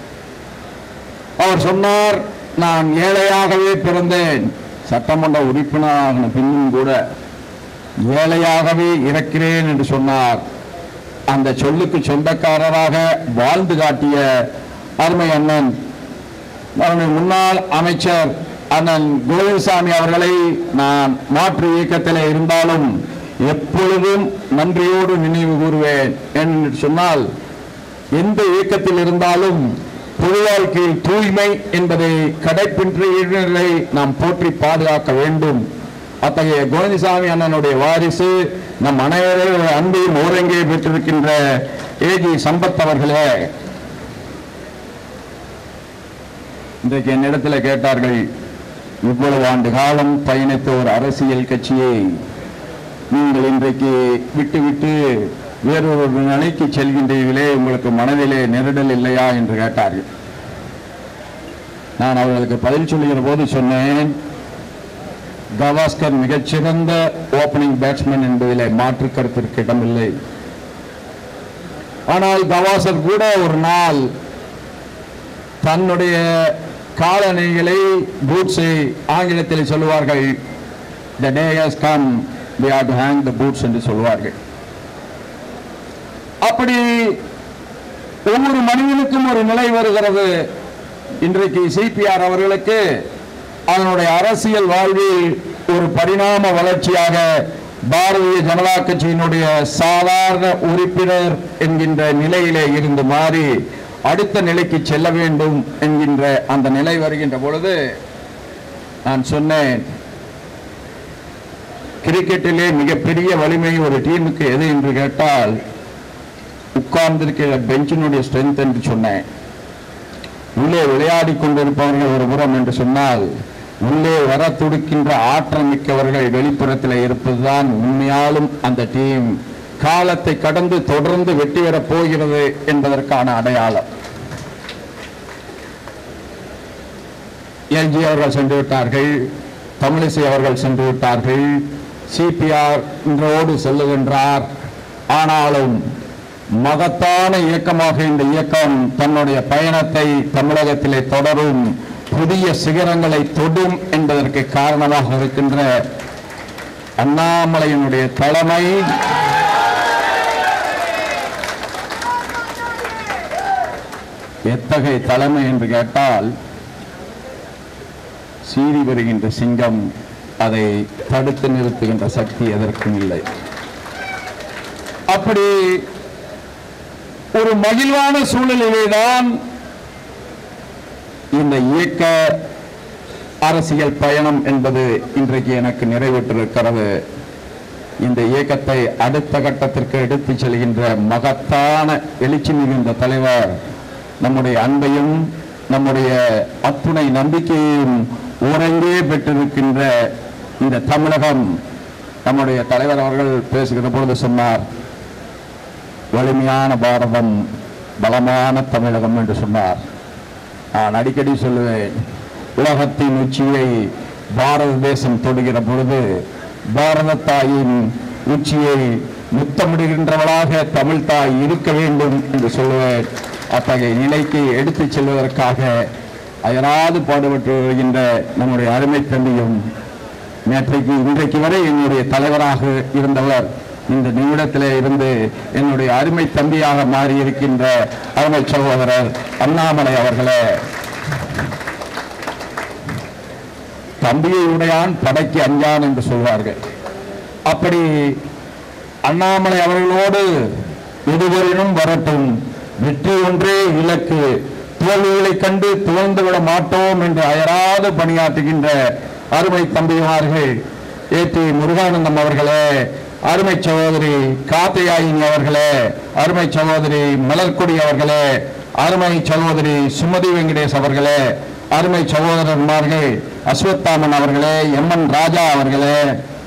அவர் சொன்னார் நான் ஏழையாகவே பிறந்தேன் சட்டமன்ற உறுப்பினரான பின்னும் கூட ஏழையாகவே இறக்கிறேன் என்று சொன்னார் அந்த சொல்லுக்கு சொந்தக்காரராக வாழ்ந்து காட்டிய அருமை அண்ணன் நம்முடைய முன்னாள் அமைச்சர் அண்ணன் கோவிந்தசாமி அவர்களை நான் மாற்று இயக்கத்தில் இருந்தாலும் எப்பொழுதும் நன்றியோடு நினைவு கூறுவேன் என்று சொன்னால் எந்த இயக்கத்தில் இருந்தாலும் பொது வாழ்க்கையில் தூய்மை என்பதை கடைப்பின்றதை நாம் போற்றி பாதுகாக்க வேண்டும் அத்தகைய கோவிந்தசாமி அண்ணனுடைய வாரிசு நம் அனைவரும் அன்பையும் ஓரங்கே பெற்றிருக்கின்ற ஏஜி சம்பத் அவர்களே இன்றைக்கு என்னிடத்தில் கேட்டார்கள் இவ்வளவு ஆண்டு காலம் பயணித்த ஒரு அரசியல் கட்சியை நீங்கள் இன்றைக்கு விட்டு விட்டு வேறொரு நிலைக்கு செல்கின்றீர்களே உங்களுக்கு மனதிலே நெருடல் இல்லையா என்று கேட்டார்கள் நான் அவர்களுக்கு பதில் சொல்லுகிற போது சொன்னேன் கவாஸ்கர் மிகச்சிறந்த ஓபனிங் பேட்ஸ்மேன் என்பதிலே மாற்று கருத்திற்கு இடமில்லை ஆனால் கவாஸ்கர் கூட ஒரு நாள் தன்னுடைய காலணிகளை பூட்ஸை ஆங்கிலத்தில் சொல்லுவார்கள் the day has come we have to hang the boots என்று சொல்வார்கள் அப்படி ஒவ்வொரு மனிதனுக்கும் ஒரு நிலை வருகிறது இன்றைக்கு சிபிஆர் அவர்களுக்கு அதனுடைய அரசியல் வாழ்வில் ஒரு பரிணாம வளர்ச்சியாக பாரதிய ஜனதா கட்சியினுடைய சாதாரண உறுப்பினர் என்கின்ற நிலையிலே இருந்து மாறி அடுத்த நிலைக்கு செல்ல வேண்டும் என்கின்ற அந்த நிலை வருகின்ற பொழுது நான் சொன்னேன் கிரிக்கெட்டிலே மிகப்பெரிய வலிமை ஒரு டீமுக்கு எது என்று கேட்டால் உட்கார்ந்திருக்கிற பெஞ்சினுடைய ஸ்ட்ரென்த் என்று சொன்னேன் உள்ளே விளையாடி கொண்டிருப்பவர்கள் ஒரு புறம் என்று சொன்னால் உள்ளே வர துடிக்கின்ற ஆற்றல் மிக்கவர்கள் வெளிப்புறத்தில் இருப்பதுதான் உண்மையாலும் அந்த டீம் காலத்தை கடந்து தொடர்ந்து வெற்றி பெறப் போகிறது என்பதற்கான அடையாளம் எல்ஜி அவர்கள் சென்று விட்டார்கள் தமிழிசை அவர்கள் சென்று விட்டார்கள் சிபிஆர் இன்றோடு செல்லுகின்றார் ஆனாலும் மகத்தான இயக்கமாக இந்த இயக்கம் தன்னுடைய பயணத்தை தமிழகத்திலே தொடரும் புதிய சிகரங்களை தொடும் என்பதற்கு காரணமாக இருக்கின்ற அண்ணாமலையினுடைய தலைமை எத்தகைய தலைமை என்று கேட்டால் சீறி வருகின்ற சிங்கம் அதை தடுத்து நிறுத்துகின்ற சக்தி எதற்கும் இல்லை அப்படி ஒரு மகிழ்வான சூழ்நிலையில்தான் இந்த இயக்க அரசியல் பயணம் என்பது இன்றைக்கு எனக்கு நிறைவேற்றிருக்கிறது இந்த இயக்கத்தை அடுத்த கட்டத்திற்கு எடுத்துச் செல்கின்ற மகத்தான எழுச்சி மிகுந்த தலைவர் நம்முடைய அன்பையும் நம்முடைய அத்துணை நம்பிக்கையையும் உறங்கே பெற்றிருக்கின்ற இந்த தமிழகம் நம்முடைய தலைவர் அவர்கள் பேசுகிற பொழுது சொன்னார் வலிமையான பாரதம் பலமான தமிழகம் என்று சொன்னார் நான் அடிக்கடி சொல்லுவேன் உலகத்தின் உச்சியை பாரத தேசம் தொடுகிற பொழுது பாரத தாயின் உச்சியை முத்தமிடுகின்றவளாக தமிழ் தாய் இருக்க வேண்டும் என்று சொல்லுவேன் அத்தகைய நிலைக்கு எடுத்துச் செல்வதற்காக அயராது பாடுபட்டு வருகின்ற நம்முடைய அருமை தம்பியும் நேற்றைக்கு இன்றைக்கு வரை என்னுடைய தலைவராக இருந்தவர் இந்த நிமிடத்திலே இருந்து என்னுடைய அருமை தம்பியாக மாறி இருக்கின்ற அருமை சகோதரர் அண்ணாமலை அவர்களே தம்பியை உடையான் படைக்கு அஞ்சான் என்று சொல்வார்கள் அப்படி அண்ணாமலை அவர்களோடு எதுவரினும் வரட்டும் வெற்றி ஒன்றே இலக்கு தோல்விகளைக் கண்டு துவந்து விட மாட்டோம் என்று அயராது பணியாற்றுகின்ற அருமை தம்பிமார்கள் ஏ முருகானந்தம் அவர்களே அருமை சகோதரி காத்தையாயினி அவர்களே அருமை சகோதரி மலர்கொடி அவர்களே அருமை சகோதரி சுமதி வெங்கடேஷ் அவர்களே அருமை சகோதரன்மார்கள் அஸ்வத்தாமன் அவர்களே எம் என் ராஜா அவர்களே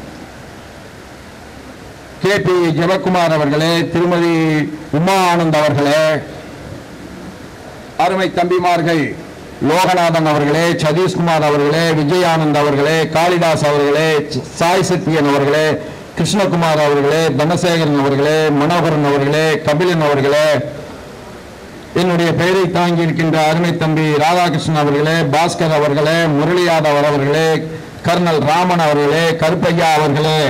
கே பி ஜெயக்குமார் அவர்களே திருமதி உமா ஆனந்த் அவர்களே அருமை தம்பிமார்கள் லோகநாதன் அவர்களே சதீஷ்குமார் அவர்களே விஜய் ஆனந்த் அவர்களே காளிதாஸ் அவர்களே சி- சாய் சத்யன் அவர்களே கிருஷ்ணகுமார் அவர்களே தனசேகரன் அவர்களே மனோகரன் அவர்களே கபிலன் அவர்களே என்னுடைய பெயரை தாங்கி இருக்கின்ற அருமை தம்பி ராதாகிருஷ்ணன் அவர்களே பாஸ்கர் அவர்களே முரளி யாதவ் அவர்களே கர்னல் ராமன் அவர்களே கருப்பையா அவர்களே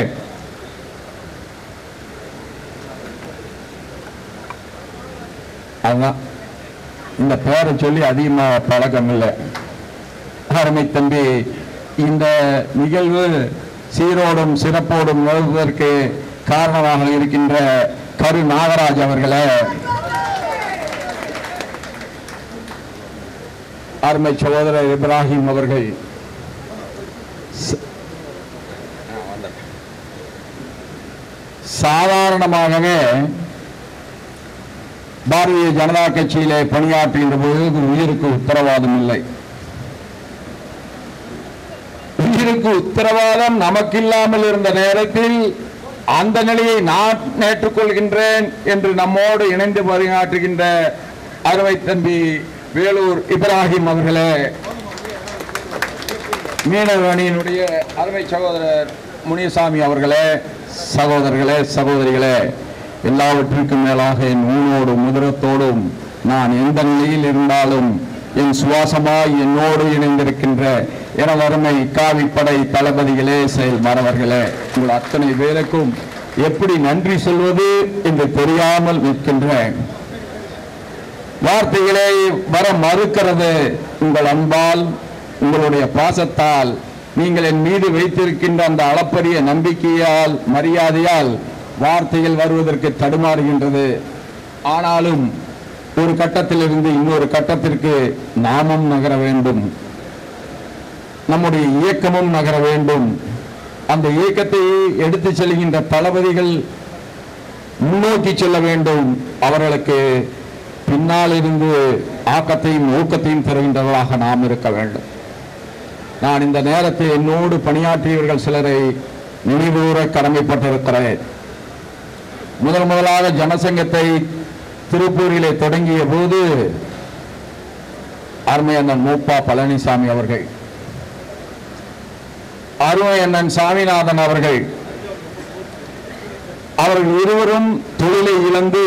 அதுதான் இந்த பேரை சொல்லி அதிகமா பழக்கம் இல்லை அருமை தம்பி இந்த நிகழ்வு சீரோடும் சிறப்போடும் நிகழ்வதற்கு காரணமாக இருக்கின்ற கரு நாகராஜ் அவர்களே அருமை சகோதரர் இப்ராஹிம் அவர்கள் ச- சாதாரணமாகவே பாரதிய ஜனதா கட்சியிலே பணியாற்றுகின்ற பொழுது உயிருக்கு உத்தரவாதம் இல்லை உயிருக்கு உத்தரவாதம் நமக்கில்லாமல் இருந்த நேரத்தில் அந்த நிலையை நான் ஏற்றுக்கொள்கின்றேன் என்று நம்மோடு இணைந்து பணியாற்றுகின்ற அருமை தம்பி வேலூர் இப்ராஹிம் அவர்களே மீனவ அணியினுடைய அருமை சகோதரர் முனிசாமி அவர்களே சகோதரர்களே சகோதரிகளே எல்லாவற்றிற்கும் மேலாக என் ஊனோடும் முதிரத்தோடும் நான் எந்த நிலையில் இருந்தாலும் என் சுவாசமாய் என்னோடு இணைந்திருக்கின்ற எனது அருமை காவிப்படை தளபதிகளே செயல் மறவர்களே உங்கள் அத்தனை பேருக்கும் எப்படி நன்றி சொல்வது என்று தெரியாமல் நிற்கின்றேன் வார்த்தைகளே வர மறுக்கிறது உங்கள் அன்பால் உங்களுடைய பாசத்தால் நீங்கள் என் மீது வைத்திருக்கின்ற அந்த அளப்பரிய நம்பிக்கையால் மரியாதையால் வார்த்தைகள் வருவதற்கு தடுமாறுகின்றது ஆனாலும் ஒரு கட்டத்திலிருந்து இன்னொரு கட்டத்திற்கு நாமும் நகர வேண்டும் நம்முடைய இயக்கமும் நகர வேண்டும் அந்த இயக்கத்தை எடுத்துச் செல்கின்ற தளபதிகள் முன்னோக்கி செல்ல வேண்டும் அவர்களுக்கு பின்னால் இருந்து ஆக்கத்தையும் ஊக்கத்தையும் தருகின்றவர்களாக நாம் இருக்க வேண்டும் நான் இந்த நேரத்தில் என்னோடு பணியாற்றியவர்கள் சிலரை நினைவுகூர கடமைப்பட்டிருக்கிறேன் முதல் முதலாக ஜனசங்கத்தை திருப்பூரிலே தொடங்கிய போது அருமை அண்ணன் மூப்பா பழனிசாமி அவர்கள் அருமை அண்ணன் சாமிநாதன் அவர்கள் அவர்கள் இருவரும் தொழிலை இழந்து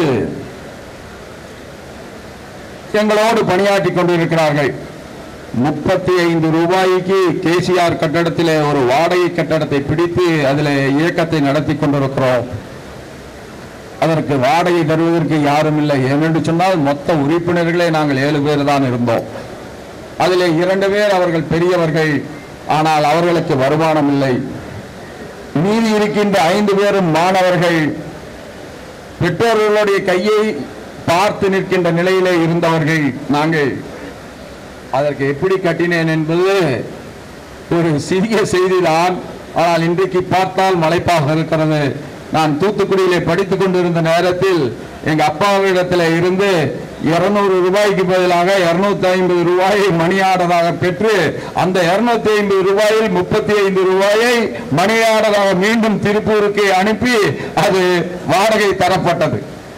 எங்களோடு பணியாற்றி கொண்டிருக்கிறார்கள் முப்பத்தி ஐந்து ரூபாய்க்கு கேசிஆர் கட்டடத்திலே ஒரு வாடகை கட்டடத்தை பிடித்து அதில் இயக்கத்தை நடத்தி கொண்டிருக்கிறோம் அதற்கு வாடகை தருவதற்கு யாரும் இல்லை ஏனென்று சொன்னால் மொத்த உறுப்பினர்களே நாங்கள் ஏழு பேர் தான் இருந்தோம் அதிலே இரண்டு பேர் அவர்கள் பெரியவர்கள் ஆனால் அவர்களுக்கு வருமானம் இல்லை மீதி இருக்கின்ற ஐந்து பேரும் மாணவர்கள் பெற்றோர்களுடைய கையை பார்த்து நிற்கின்ற நிலையிலே இருந்தவர்கள் நாங்கள் அதற்கு எப்படி கட்டினேன் என்பது ஒரு சிறிய செய்திதான் ஆனால் இன்றைக்கு பார்த்தால் மலைப்பாக இருக்கிறது நான் தூத்துக்குடியிலே படித்துக் கொண்டிருந்த நேரத்தில் எங்க அப்பாவிடத்தில் இருந்து இருநூறு ரூபாய்க்கு பதிலாக இருநூத்தி ஐம்பது ரூபாயை மணியாடராக பெற்று அந்த இருநூத்தி ஐம்பது ரூபாயில் முப்பத்தி ஐந்து ரூபாயை மணியாடராக மீண்டும் திருப்பூருக்கு அனுப்பி அது வாடகை தரப்பட்டது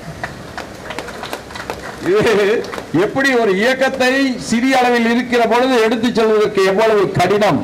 இது எப்படி ஒரு இயக்கத்தை சிறிய அளவில் இருக்கிற பொழுது எடுத்துச் செல்வதற்கு எவ்வளவு கடினம்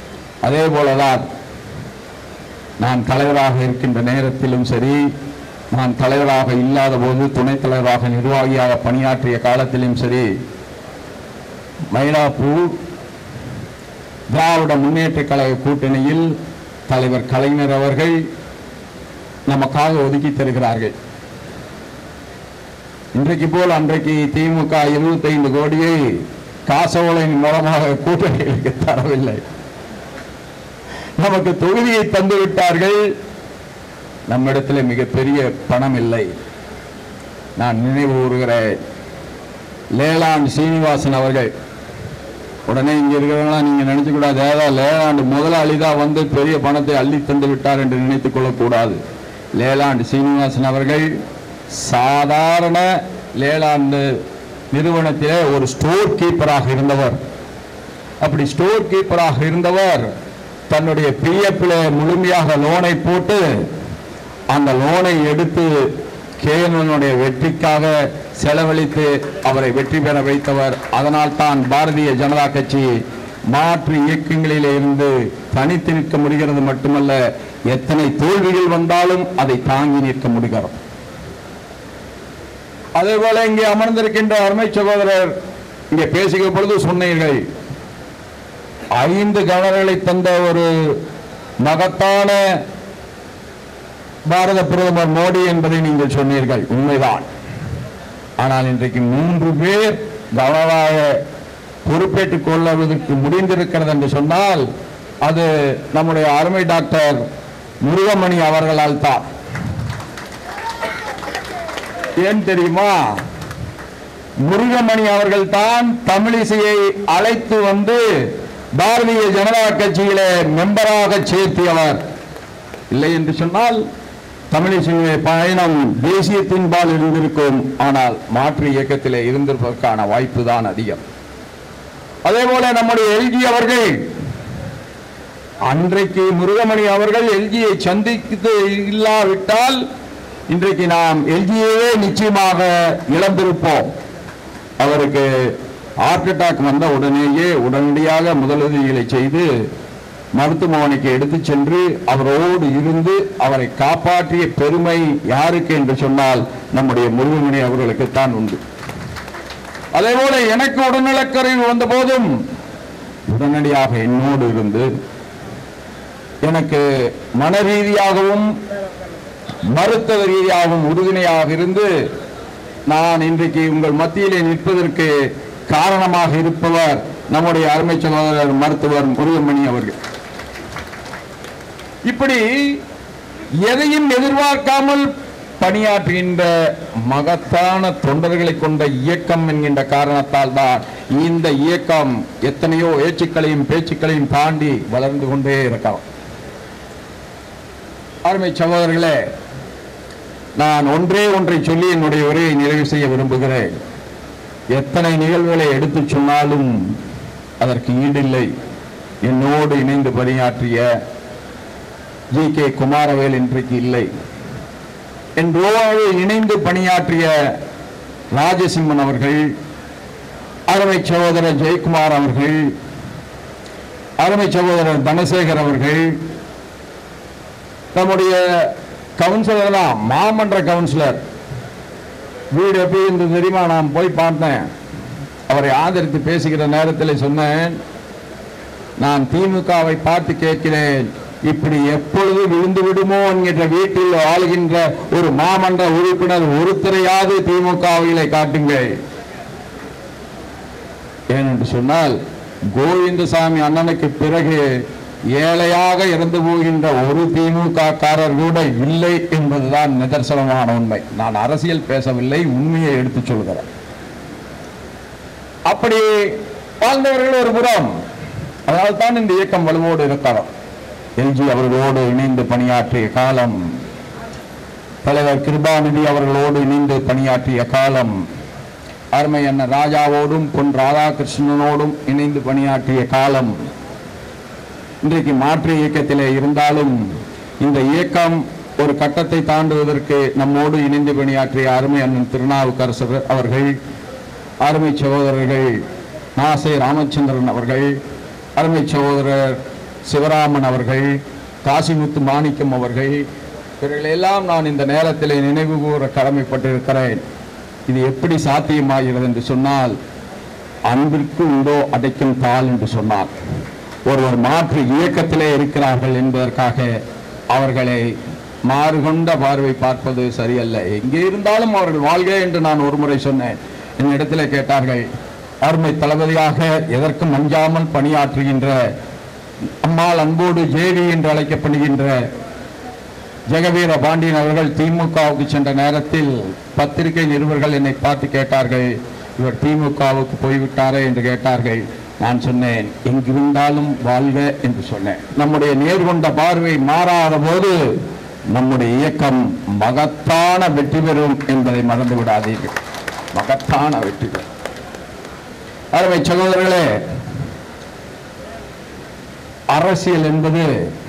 அதே போலதான் நான் தலைவராக இருக்கின்ற நேரத்திலும் சரி நான் தலைவராக இல்லாத போது துணைத் தலைவராக நிர்வாகியாக பணியாற்றிய காலத்திலும் சரி மயிலாப்பூர் திராவிட முன்னேற்ற கழக கூட்டணியில் தலைவர் கலைஞர் அவர்கள் நமக்காக ஒதுக்கி தருகிறார்கள் இன்றைக்கு போல் அன்றைக்கு திமுக 25 கோடியை காசோலையின் மூலமாக கூட்டணிகளுக்கு தரவில்லை நமக்கு தொகுதியை தந்து விட்டார்கள் நம்மிடத்தில் மிகப்பெரிய பணம் இல்லை நான் நினைவு கூறுகிறேன் லேலாண்ட் சீனிவாசன் அவர்கள் உடனே இங்க இருக்கிறவங்களாம் நீங்க நினைச்சு கூடாது ஏதோ லேலாண்டு முதலாளி தான் வந்து பெரிய பணத்தை அள்ளி தந்து விட்டார் என்று நினைத்துக் கொள்ளக்கூடாது லேலாண்டு சீனிவாசன் அவர்கள் சாதாரண லேலாண்டு நிறுவனத்திலே ஒரு ஸ்டோர் கீப்பராக இருந்தவர் அப்படி ஸ்டோர் கீப்பராக இருந்தவர் தன்னுடைய பிஎஃப்ல முழுமையாக லோனை போட்டு அந்த லோனை எடுத்து கேனுடைய வெற்றிக்காக செலவழித்து அவரை வெற்றி பெற வைத்தவர் அதனால் தான் பாரதிய ஜனதா கட்சி மாற்று இயக்கங்களிலே இருந்து தனித்து நிற்க முடிகிறது மட்டுமல்ல எத்தனை தோல்விகள் வந்தாலும் அதை தாங்கி நிற்க முடிகிறது அதே போல இங்கே அமர்ந்திருக்கின்ற அருமை சகோதரர் இங்கே பேசுகிற பொழுது சொன்னீர்கள் ஐந்து கவர்னர்களை தந்த ஒரு மகத்தான பாரத பிரதமர் மோடி என்பதை நீங்கள் சொன்னீர்கள் உண்மைதான் ஆனால் இன்றைக்கு மூன்று பேர் கவர்னராக பொறுப்பேற்றுக் கொள்வதற்கு முடிந்திருக்கிறது என்று சொன்னால் அது நம்முடைய அருமை டாக்டர் முருகமணி அவர்களால் தான் ஏன் தெரியுமா முருகமணி அவர்கள் தான் தமிழிசையை அழைத்து வந்து பாரதிய ஜனதா கட்சியிலே மெம்பராக சேர்த்தியவர் இல்லை என்று சொன்னால் தமிழிசையுடைய பயணம் தேசியத்தின்பால் இருந்திருக்கும் ஆனால் மாற்று இயக்கத்திலே இருந்திருப்பதற்கான வாய்ப்பு தான் அதிகம் அதே போல நம்முடைய எல்ஜி அவர்கள் அன்றைக்கு முருகமணி அவர்கள் எல்ஜியை சந்தித்து இல்லாவிட்டால் இன்றைக்கு நாம் எல்ஜியவே நிச்சயமாக இழந்திருப்போம் அவருக்கு ஹார்ட் அட்டாக் வந்த உடனேயே உடனடியாக முதலுதவிகளை செய்து மருத்துவமனைக்கு எடுத்து சென்று அவரோடு இருந்து அவரை காப்பாற்றிய பெருமை யாருக்கு என்று சொன்னால் நம்முடைய முருகமணி அவர்களுக்குத்தான் உண்டு அதே போல எனக்கு உடல்நலக்குறைவு வந்த போதும் உடனடியாக என்னோடு இருந்து எனக்கு மன ரீதியாகவும் மருத்துவ ரீதியாகவும் உறுதுணையாக இருந்து நான் இன்றைக்கு உங்கள் மத்தியிலே நிற்பதற்கு காரணமாக இருப்பவர் நம்முடைய அருமை சகோதரர் மருத்துவர் முருகமணி அவர்கள் இப்படி எதையும் எதிர்பார்க்காமல் பணியாற்றுகின்ற மகத்தான தொண்டர்களை கொண்ட இயக்கம் என்கின்ற காரணத்தால் தான் இந்த இயக்கம் எத்தனையோ ஏச்சுக்களையும் பேச்சுக்களையும் தாண்டி வளர்ந்து கொண்டே இருக்கலாம் அருமை சகோதரர்களே நான் ஒன்றே ஒன்றை சொல்லி என்னுடைய உரையை நிறைவு செய்ய விரும்புகிறேன் எத்தனை நிகழ்வுகளை எடுத்துச் சொன்னாலும் அதற்கு ஈடில்லை என்னோடு இணைந்து பணியாற்றிய ஜி கே குமாரவேல் இன்றைக்கு இல்லை என்றோடு இணைந்து பணியாற்றிய ராஜசிம்மன் அவர்கள் அருமை சகோதரர் ஜெயக்குமார் அவர்கள் அருமை சகோதரர் தனசேகர் அவர்கள் நம்முடைய கவுன்சிலர் தான் மாமன்ற கவுன்சிலர் வீடு எப்படி இருந்தது தெரியுமா நான் போய் பார்த்தேன் அவரை ஆதரித்து பேசுகிற நேரத்தில் சொன்னேன் நான் திமுகவை பார்த்து கேட்கிறேன் இப்படி எப்பொழுது விழுந்து விடுமோ என்கின்ற வீட்டில் ஆளுகின்ற ஒரு மாமன்ற உறுப்பினர் ஒருத்தரையாவது திமுகவிலே காட்டுங்கள் ஏனென்று சொன்னால் கோவிந்தசாமி அண்ணனுக்கு பிறகு ஏழையாக இறந்து போகின்ற ஒரு திமுக காரர் கூட இல்லை என்பதுதான் நிதர்சனமான உண்மை நான் அரசியல் பேசவில்லை உண்மையை எடுத்துச் சொல்கிறேன் அப்படி வாழ்ந்தவர்கள் ஒரு புறம் அதனால் தான் இந்த இயக்கம் வலுவோடு இருக்கிறோம் எல்ஜி அவர்களோடு இணைந்து பணியாற்றிய காலம் தலைவர் கிருபாநிதி அவர்களோடு இணைந்து பணியாற்றிய காலம் அருமை அண்ணன் ராஜாவோடும் பொன் ராதாகிருஷ்ணனோடும் இணைந்து பணியாற்றிய காலம் இன்றைக்கு மாற்று இயக்கத்திலே இருந்தாலும் இந்த இயக்கம் ஒரு கட்டத்தை தாண்டுவதற்கு நம்மோடு இணைந்து பணியாற்றிய அருமை அண்ணன் திருநாவுக்கரசர் அவர்கள் அருமை சகோதரர்கள் நாசை ராமச்சந்திரன் அவர்கள் அருமை சகோதரர் சிவராமன் அவர்கள் காசிமுத்து மாணிக்கம் அவர்கள் இவர்களெல்லாம் நான் இந்த நேரத்தில் நினைவு கூற கடமைப்பட்டிருக்கிறேன் இது எப்படி சாத்தியமாகிறது என்று சொன்னால் அன்பிற்கு உண்டோ அடைக்கும் தாள் என்று சொன்னார் ஒருவர் மாற்று இயக்கத்திலே இருக்கிறார்கள் என்பதற்காக அவர்களை மாறுகொண்ட பார்வை பார்ப்பது சரியல்ல எங்கே இருந்தாலும் அவர்கள் வாழ்க என்று நான் ஒருமுறை சொன்னேன் என்னிடத்தில் கேட்டார்கள் அருமை தளபதியாக எதற்கும் அஞ்சாமல் பணியாற்றுகின்ற அம்மாள் அன்போடு ஜேவி என்று அழைக்கப்படுகின்ற ஜெகவீர பாண்டியன் அவர்கள் திமுகவுக்கு சென்ற நேரத்தில் பத்திரிகை நிருபர்கள் என்னை பார்த்து கேட்டார்கள் இவர் திமுகவுக்கு போய்விட்டாரே என்று கேட்டார்கள் நான் சொன்னேன் எங்கிருந்தாலும் வாழ்க என்று சொன்னேன் நம்முடைய நேர்கொண்ட பார்வை மாறாத போது நம்முடைய இயக்கம் மகத்தான வெற்றி பெறும் என்பதை மறந்து விடாதீர்கள் மகத்தான வெற்றி பெறும் அருமை சகோதரர்களே அரசியல் என்பது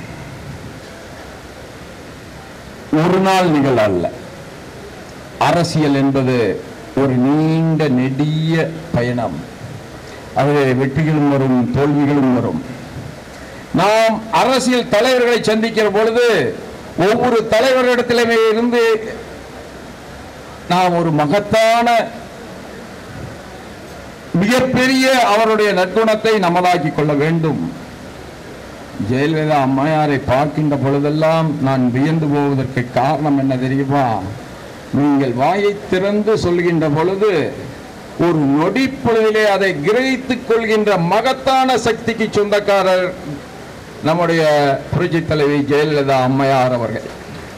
ஒரு நாள் நிகழ் அல்ல அரசியல் என்பது ஒரு நீண்ட நெடிய பயணம் அது வெற்றிகளும் வரும் தோல்விகளும் வரும் நாம் அரசியல் தலைவர்களை சந்திக்கிற பொழுது ஒவ்வொரு தலைவரிடத்திலுமே இருந்து நாம் ஒரு மகத்தான மிகப்பெரிய அவருடைய நற்குணத்தை நமதாக்கி கொள்ள வேண்டும் ஜெயலலிதா அம்மையாரை பார்க்கின்ற பொழுதெல்லாம் நான் வியந்து போவதற்கு காரணம் என்ன தெரியுமா நீங்கள் வாயை திறந்து சொல்கின்ற பொழுது ஒரு நொடி பொழுதிலே அதை கிரகித்துக் கொள்கின்ற மகத்தான சக்திக்கு சொந்தக்காரர் நம்முடைய புரட்சி தலைவி ஜெயலலிதா அம்மையார் அவர்கள்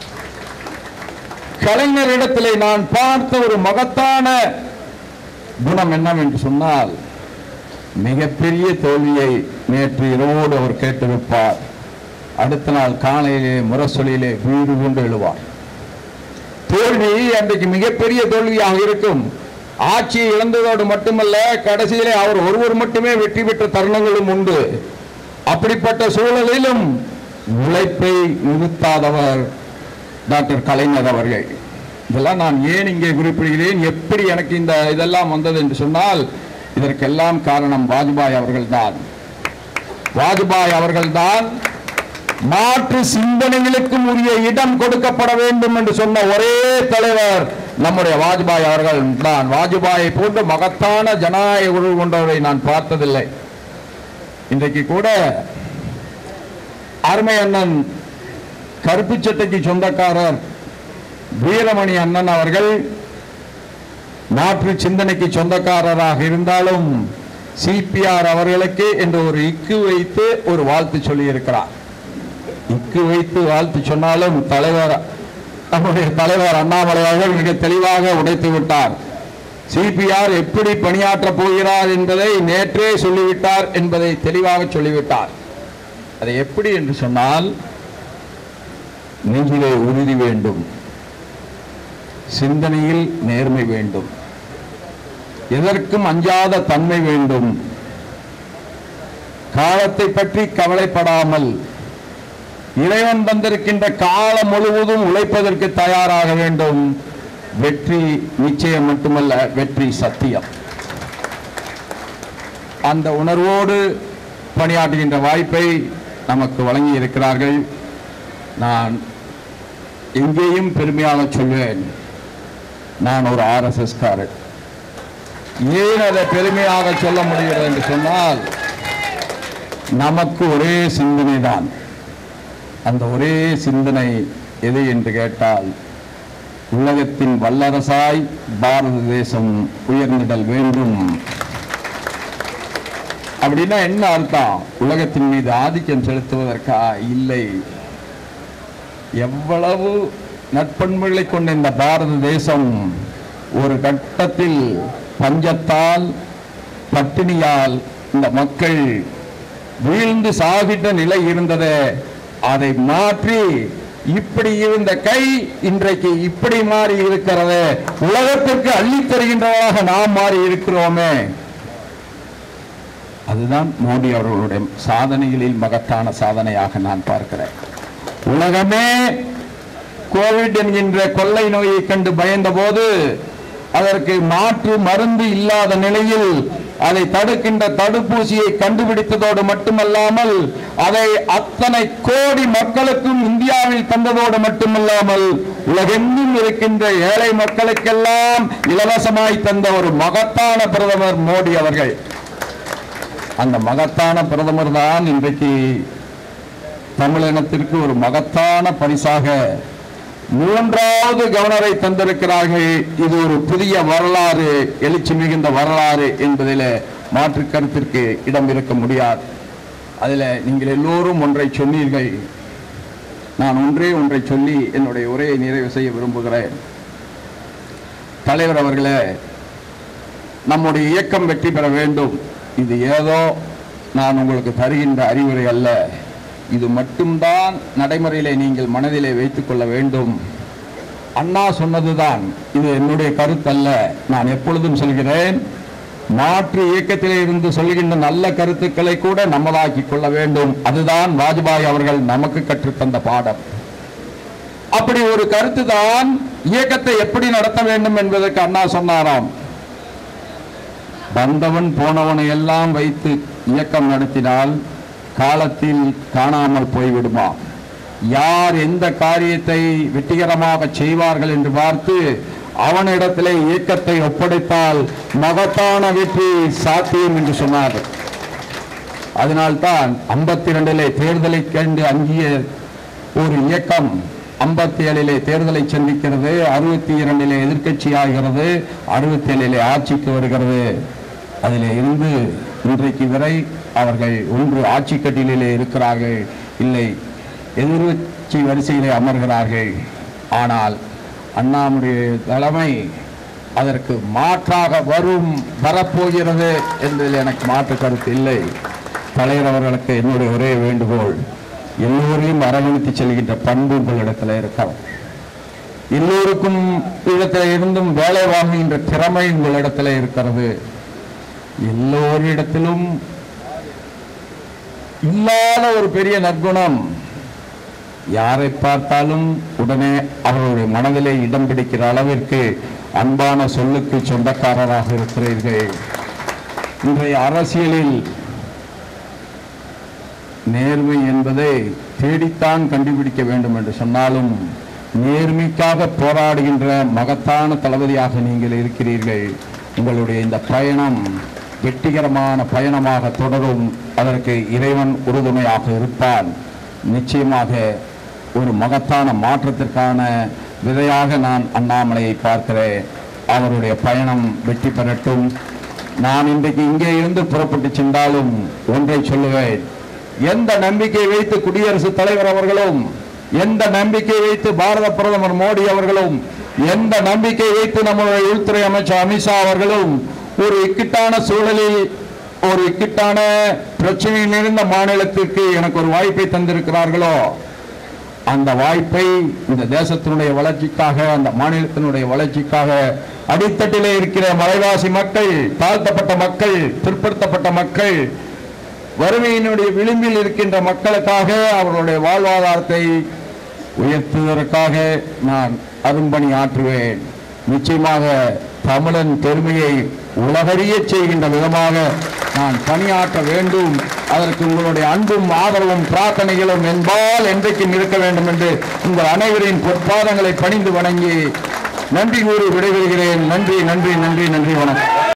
கலைஞரிடத்திலே நான் பார்த்த ஒரு மகத்தான குணம் என்னவென்று சொன்னால் மிகப்பெரிய தோல்வியை நேற்று இரவோடு அவர் கேட்டிருப்பார் அடுத்த நாள் காலையிலே முரசொலியிலே வீடு கொண்டு எழுவார் தோல்வி அன்றைக்கு மிகப்பெரிய தோல்வியாக இருக்கும் ஆட்சியை இழந்ததோடு மட்டுமல்ல கடைசியிலே அவர் ஒருவர் மட்டுமே வெற்றி பெற்ற தருணங்களும் உண்டு அப்படிப்பட்ட சூழலிலும் உழைப்பை நிறுத்தாதவர் டாக்டர் கலைஞர் அவர்கள் இதெல்லாம் நான் ஏன் இங்கே குறிப்பிடுகிறேன் எப்படி எனக்கு இந்த இதெல்லாம் வந்தது என்று சொன்னால் இதற்கெல்லாம் காரணம் வாஜ்பாய் அவர்கள்தான் வாஜ்பாய் அவர்கள்தான் மாற்று சிந்தனைகளுக்கும் உரிய இடம் கொடுக்கப்பட வேண்டும் என்று சொன்ன ஒரே தலைவர் நம்முடைய வாஜ்பாய் அவர்கள் தான் வாஜ்பாயை போன்ற மகத்தான ஜனநாயக உறவு கொண்டவரை நான் பார்த்ததில்லை இன்றைக்கு கூட அருமை அண்ணன் கருப்பு சட்டைக்கு சொந்தக்காரர் வீரமணி அண்ணன் அவர்கள் மாற்று சிந்தனைக்கு சொந்தக்காரராக இருந்தாலும் சிபிஆர் அவர்களுக்கு என்று ஒரு இக்கு வைத்து ஒரு வாழ்த்து சொல்லியிருக்கிறார் இக்கு வைத்து வாழ்த்து சொன்னாலும் தலைவர் நம்முடைய தலைவர் அண்ணாமலை அவர்கள் மிக தெளிவாக உடைத்து விட்டார் சிபிஆர் எப்படி பணியாற்றப் போகிறார் என்பதை நேற்றே சொல்லிவிட்டார் என்பதை தெளிவாக சொல்லிவிட்டார் அதை எப்படி என்று சொன்னால் நெஞ்சிலே உறுதி வேண்டும் சிந்தனையில் நேர்மை வேண்டும் எதற்கும் அஞ்சாத தன்மை வேண்டும் காலத்தை பற்றி கவலைப்படாமல் இறைவன் தந்திருக்கின்ற காலம் முழுவதும் உழைப்பதற்கு தயாராக வேண்டும் வெற்றி நிச்சயம் மட்டுமல்ல வெற்றி சத்தியம் அந்த உணர்வோடு பணியாற்றுகின்ற வாய்ப்பை நமக்கு வழங்கி இருக்கிறார்கள் நான் எங்கேயும் பெருமையாக சொல்வேன் நான் ஒரு ஆர்எஸ்எஸ் காரன் ஏன் அதை பெருமையாக சொல்ல முடிகிறது என்று சொன்னால் நமக்கு ஒரே சிந்தனை தான் அந்த ஒரே சிந்தனை எது என்று கேட்டால் உலகத்தின் வல்லரசாய் பாரத தேசம் உயர்ந்திடல் வேண்டும் அப்படின்னா என்ன அர்த்தம் உலகத்தின் மீது ஆதிக்கம் செலுத்துவதற்கா இல்லை எவ்வளவு நற்பண்புகளை கொண்ட இந்த பாரத தேசம் ஒரு கட்டத்தில் பஞ்சத்தால் பட்டினியால் இந்த மக்கள் வீழ்ந்து சாகின்ற நிலை இருந்தது அதை மாற்றி இப்படி இருந்த கை இன்றைக்கு இப்படி மாறி இருக்கிறது உலகத்திற்கு அள்ளித் தருகின்றவராக நாம் மாறி இருக்கிறோமே அதுதான் மோடி அவர்களுடைய சாதனைகளில் மகத்தான சாதனையாக நான் பார்க்கிறேன் உலகமே கோவிட் என்கின்ற கொள்ளை நோயை கண்டு பயந்த போது அதற்கு மாற்று மருந்து இல்லாத நிலையில் அதை தடுக்கின்ற தடுப்பூசியை கண்டுபிடித்ததோடு மட்டுமல்லாமல் அதை அத்தனை கோடி மக்களுக்கும் இந்தியாவில் தந்ததோடு மட்டுமல்லாமல் உலகெங்கும் இருக்கின்ற ஏழை மக்களுக்கெல்லாம் இலவசமாய் தந்த ஒரு மகத்தான பிரதமர் மோடி அவர்கள் அந்த மகத்தான பிரதமர் தான் இன்றைக்கு தமிழினத்திற்கு ஒரு மகத்தான பரிசாக மூன்றாவது கவர்னரை தந்திருக்கிறார்கள் இது ஒரு புதிய வரலாறு எழுச்சி மிகுந்த வரலாறு என்பதில் மாற்று கருத்திற்கு இடம் இருக்க முடியாது அதில் நீங்கள் எல்லோரும் ஒன்றை சொன்னீர்கள் நான் ஒன்றே ஒன்றை சொல்லி என்னுடைய உரையை நிறைவு செய்ய விரும்புகிறேன் தலைவர் அவர்களே நம்முடைய இயக்கம் வெற்றி பெற வேண்டும் இது ஏதோ நான் உங்களுக்கு தருகின்ற அறிவுரை அல்ல இது மட்டும்தான் நடைமுறையிலே நீங்கள் மனதிலே வைத்துக் கொள்ள வேண்டும் அண்ணா சொன்னதுதான் இது என்னுடைய கருத்தல்ல நான் எப்பொழுதும் சொல்கிறேன் மாற்று இயக்கத்திலே இருந்து சொல்கின்ற நல்ல கருத்துக்களை கூட நம்மளாக்கி கொள்ள வேண்டும் அதுதான் வாஜ்பாய் அவர்கள் நமக்கு கற்றுத்தந்த பாடம் அப்படி ஒரு கருத்து தான் இயக்கத்தை எப்படி நடத்த வேண்டும் என்பதற்கு அண்ணா சொன்னாராம் வந்தவன் போனவனை எல்லாம் வைத்து இயக்கம் நடத்தினால் காலத்தில் காணாமல் போய்விடுமா யார் எந்த காரியத்தை வெற்றிகரமாக செய்வார்கள் என்று பார்த்து அவனிடத்திலே இயக்கத்தை ஒப்படைத்தால் மகத்தான வெற்றி சாத்தியம் என்று சொன்னார் அதனால்தான் ஐம்பத்தி இரண்டிலே தேர்தலை கண்டு அங்கிய ஒரு இயக்கம் ஐம்பத்தி ஏழிலே தேர்தலை சந்திக்கிறது அறுபத்தி இரண்டிலே எதிர்க்கட்சி ஆகிறது அறுபத்தி ஏழிலே ஆட்சிக்கு வருகிறது அதிலே இருந்து இன்றைக்கு வரை அவர்கள் ஒன்று ஆட்சி கட்டிலே இருக்கிறார்கள் இல்லை எதிர்கட்சி வரிசையிலே அமர்கிறார்கள் ஆனால் அண்ணாமுடைய தலைமை அதற்கு மாற்றாக வரும் வரப்போகிறது என்பதில் எனக்கு மாற்று கருத்து இல்லை தலைவர் அவர்களுக்கு என்னுடைய ஒரே வேண்டுகோள் எல்லோரையும் அரவணைத்து செல்கின்ற பண்பு உங்களிடத்தில் இருக்கிறது எல்லோருக்கும் இடத்துல இருந்தும் வேலை வாங்குகின்ற திறமை உங்களிடத்தில் இருக்கிறது எல்லோரிடத்திலும் இல்லாத ஒரு பெரிய நற்குணம் யாரை பார்த்தாலும் உடனே அவர்களுடைய மனதிலே இடம் பிடிக்கிற அளவிற்கு அன்பான சொல்லுக்கு சொந்தக்காரராக இருக்கிறீர்கள் இன்றைய அரசியலில் நேர்மை என்பதை தேடித்தான் கண்டுபிடிக்க வேண்டும் என்று சொன்னாலும் நேர்மைக்காக போராடுகின்ற மகத்தான தளபதியாக நீங்கள் இருக்கிறீர்கள் உங்களுடைய இந்த பயணம் வெற்றிகரமான பயணமாக தொடரும் அதற்கு இறைவன் உறுதுணையாக இருப்பான் நிச்சயமாக ஒரு மகத்தான மாற்றத்திற்கான விதையாக நான் அண்ணாமலையை பார்க்கிறேன் அவருடைய பயணம் வெற்றி பெறட்டும் நான் இன்றைக்கு இங்கே இருந்து புறப்பட்டு சென்றாலும் ஒன்றை சொல்லுவேன் எந்த நம்பிக்கை வைத்து குடியரசுத் தலைவர் அவர்களும் எந்த நம்பிக்கை வைத்து பாரத பிரதமர் மோடி அவர்களும் எந்த நம்பிக்கை வைத்து நம்முடைய உள்துறை அமைச்சர் அமித்ஷா அவர்களும் ஒரு இக்கட்டான சூழலில் ஒரு இக்கட்டான பிரச்சனை நிறைந்த மாநிலத்திற்கு எனக்கு ஒரு வாய்ப்பை தந்திருக்கிறார்களோ அந்த வாய்ப்பை இந்த தேசத்தினுடைய வளர்ச்சிக்காக அந்த மாநிலத்தினுடைய வளர்ச்சிக்காக அடித்தட்டிலே இருக்கிற மலைவாசி மக்கள் தாழ்த்தப்பட்ட மக்கள் பிற்படுத்தப்பட்ட மக்கள் வறுமையினுடைய விளிம்பில் இருக்கின்ற மக்களுக்காக அவர்களுடைய வாழ்வாதாரத்தை உயர்த்துவதற்காக நான் அரும்பணி ஆற்றுவேன் நிச்சயமாக தமிழன் பெருமையை உலகறியச் செய்கின்ற விதமாக நான் பணியாற்ற வேண்டும் அதற்கு உங்களுடைய அன்பும் ஆதரவும் பிரார்த்தனைகளும் என்பால் என்றைக்கும் இருக்க வேண்டும் என்று உங்கள் அனைவரின் பொற்பாதங்களை பணிந்து வணங்கி நன்றி கூறி விடைபெறுகிறேன் நன்றி நன்றி நன்றி நன்றி வணக்கம்